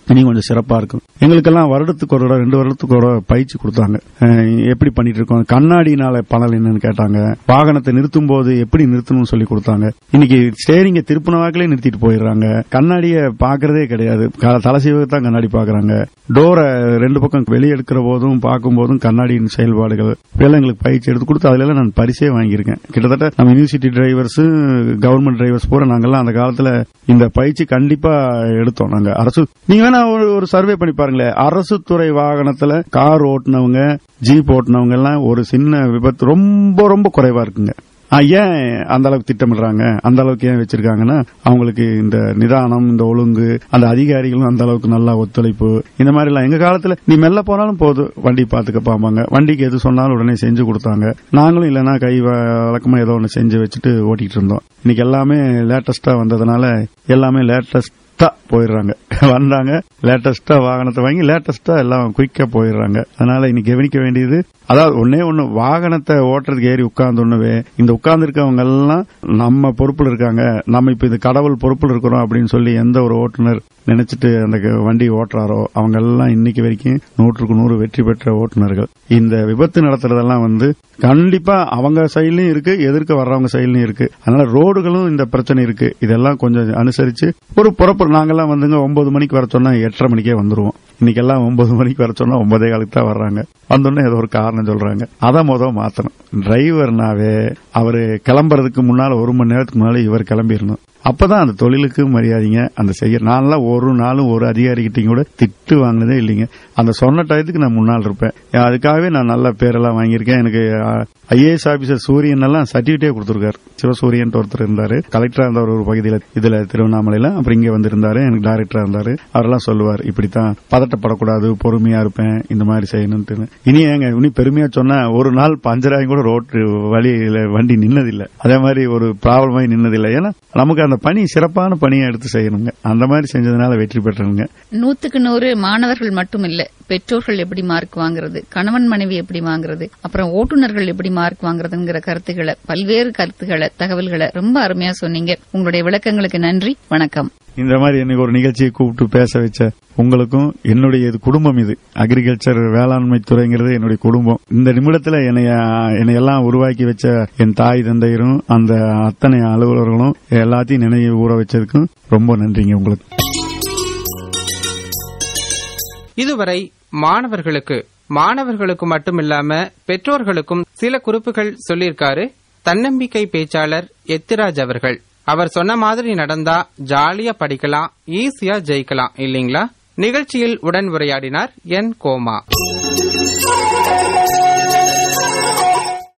இன்னும் கொஞ்சம் சிறப்பா இருக்கும் எங்களுக்கெல்லாம் வருடத்துக்கு ஒரு தடவை, ரெண்டு வருடத்துக்கு ஒரு தடவை பயிற்சி கொடுத்தாங்க அஹ் எப்படி பண்ணிட்டு இருக்கோம் கண்ணாடினால பணல் என்னன்னு கேட்டாங்க வாகனத்தை நிறுத்தும் போது எப்படி நிறுத்தணும்னு சொல்லி கொடுத்தாங்க இன்னைக்கு ஸ்டேரிங்க திருப்பின வாக்கிலே நிறுத்திட்டு போயிடுறாங்க கண்ணாடிய பாக்குறதே கிடையாது க- தலை சீவகத்தை தான் கண்ணாடி பாக்குறாங்க டோரை ரெண்டு பக்கம் வெளியே எடுக்கிற போதும் பார்க்கும் போதும் கண்ணாடியின் செயல்பாடுகள் இப்படியெல்லாம் எங்களுக்கு பயிற்சி எடுத்து கொடுத்து அதுல எல்லாம் நான் பரிசே வாங்கியிருக்கேன் கிட்டத்தட்ட நம்ம யூனிவர்சிட்டி டிரைவர்ஸ் கவர்மெண்ட் டிரைவர்ஸ் பூரா நாங்கெல்லாம் அந்த காலத்துல இந்த பயிற்சி கண்டிப்பா எடுத்தோம் நாங்க அரசு நீங்க வேணா ஒரு ஒரு சர்வே பண்ணி பாருங்களேன் அரசு துறை வாகனத்துல கார் ஓட்டுனவங்க ஜீப் ஓட்டுனவங்க எல்லாம் ஒரு சின்ன விபத்து ரொம்ப ரொம்ப குறைவா இருக்குங்க ஆ, ஏன் அந்த அளவுக்கு திட்டமிடுறாங்க அந்த அளவுக்கு ஏன் வச்சிருக்காங்கன்னா அவங்களுக்கு இந்த நிதானம் இந்த ஒழுங்கு அந்த அதிகாரிகளும் அந்த அளவுக்கு நல்லா ஒத்துழைப்பு இந்த மாதிரி எல்லாம் எங்க காலத்துல நீ மெல்ல போனாலும் போதும் வண்டி பாத்துக்க பாப்பாங்க வண்டிக்கு எது சொன்னாலும் உடனே செஞ்சு கொடுத்தாங்க நாங்களும் இல்லைன்னா கை வ- வழக்கமா ஏதோ ஒன்று செஞ்சு வச்சுட்டு ஓட்டிட்டு இருந்தோம் இன்னைக்கு எல்லாமே லேட்டஸ்டா வந்ததுனால எல்லாமே லேட்டஸ்டா போயிடுறாங்க வந்தாங்க லேட்டஸ்டா வாகனத்தை வாங்கி லேட்டஸ்டா எல்லாம் குயிக்கா போயிடுறாங்க அதனால இன்னைக்கு கவனிக்க வேண்டியது அதாவது ஒன்னே ஒண்ணு வாகனத்தை ஓட்டுறதுக்கு ஏறி உட்கார்ந்தோன்னவே இந்த உட்கார்ந்து இருக்கவங்க எல்லாம் நம்ம பொறுப்புல இருக்காங்க நம்ம இப்ப இது கடவுள் பொறுப்புல இருக்கிறோம் அப்படின்னு சொல்லி எந்த ஒரு ஓட்டுநர் நினைச்சிட்டு அந்த க- வண்டி ஓட்டுறாரோ அவங்க எல்லாம் இன்னைக்கு வரைக்கும் நூற்றுக்கு நூறு வெற்றி பெற்ற ஓட்டுநர்கள் இந்த விபத்து நடத்துறதெல்லாம் வந்து கண்டிப்பா அவங்க சைட்லயும் இருக்கு எதிர்க்க வர்றவங்க சைட்லயும் இருக்கு அதனால ரோடுகளும் இந்த பிரச்சனை இருக்கு இதெல்லாம் கொஞ்சம் அனுசரிச்சு ஒரு புறப்பு நாங்கெல்லாம் வந்துங்க ஒன்பது மணிக்கு வர சொன்னா எட்டரை மணிக்கே வந்துருவோம் இன்னைக்கு எல்லாம் ஒன்பது மணிக்கு வர சொன்னா ஒன்பதே காலுக்கு தான் வர்றாங்க வந்தோடனே ஏதோ ஒரு காரணம் சொல்றாங்க அதை முத மாத்தணும் டிரைவர்னாவே அவரு கிளம்புறதுக்கு முன்னால ஒரு மணி நேரத்துக்கு முன்னால இவர் கிளம்பிடணும் அப்பதான் அந்த தொழிலுக்கு மரியாதைங்க அந்த செய்ய நான்லாம் ஒரு நாளும் ஒரு அதிகாரிகிட்டையும் கூட திட்டு வாங்கினதே இல்லைங்க அந்த சொன்ன டயத்துக்கு நான் முன்னால் இருப்பேன் அதுக்காகவே நான் நல்ல பேரெல்லாம் வாங்கியிருக்கேன் எனக்கு ஐஏஎஸ் ஆபீசர் சூரியன் எல்லாம் சர்டிபிகேட்டே கொடுத்துருக்காரு சிவசூரியன் ஒருத்தர் இருந்தாரு கலெக்டரா இருந்தவர் ஒரு பகுதியில் இதுல திருவண்ணாமலையில அப்புறம் இங்க வந்திருந்தாரு எனக்கு டைரக்டரா இருந்தாரு அவரெல்லாம் சொல்லுவார் இப்படித்தான் பதட்டப்படக்கூடாது பொறுமையா இருப்பேன் இந்த மாதிரி செய்யணும்னு இனி ஏங்க இனி பெருமையா சொன்னா ஒரு நாள் பஞ்சராயம் கூட ரோட்டு வழியில வண்டி நின்னதில்லை அதே மாதிரி ஒரு ப்ராப்ளமாய் நின்னதில்லை ஏன்னா நமக்கு அந்த பணி சிறப்பான பணியை எடுத்து செய்யணுங்க அந்த மாதிரி செஞ்சதுனால வெற்றி பெற்றனுங்க நூத்துக்கு நூறு மாணவர்கள் மட்டும் இல்ல பெற்றோர்கள் எப்படி மார்க் வாங்குறது கணவன் மனைவி எப்படி வாங்குறது அப்புறம் ஓட்டுநர்கள் எப்படி மார்க் வாங்குறதுங்கிற கருத்துக்களை பல்வேறு கருத்துக்களை தகவல்களை ரொம்ப அருமையா சொன்னீங்க உங்களுடைய விளக்கங்களுக்கு நன்றி வணக்கம் இந்த மாதிரி எனக்கு ஒரு நிகழ்ச்சியை கூப்பிட்டு பேச வச்ச உங்களுக்கும் என்னுடைய இது குடும்பம் இது அக்ரிகல்ச்சர் வேளாண்மை துறைங்கிறது என்னுடைய குடும்பம் இந்த நிமிடத்துல என்னைய என்னை எல்லாம் உருவாக்கி வச்ச என் தாய் தந்தையரும் அந்த அத்தனை அலுவலர்களும் எல்லாத்தையும் நினைவு ஊற வச்சதுக்கும் ரொம்ப நன்றிங்க உங்களுக்கு இதுவரை மாணவர்களுக்கு மாணவர்களுக்கு மட்டுமில்லாம பெற்றோர்களுக்கும் சில குறிப்புகள் சொல்லியிருக்காரு தன்னம்பிக்கை பேச்சாளர் எத்திராஜ் அவர்கள் அவர் சொன்ன மாதிரி நடந்தா ஜாலியா படிக்கலாம் ஈஸியா ஜெயிக்கலாம் இல்லீங்களா நிகழ்ச்சியில் உடன் உரையாடினார் என் கோமா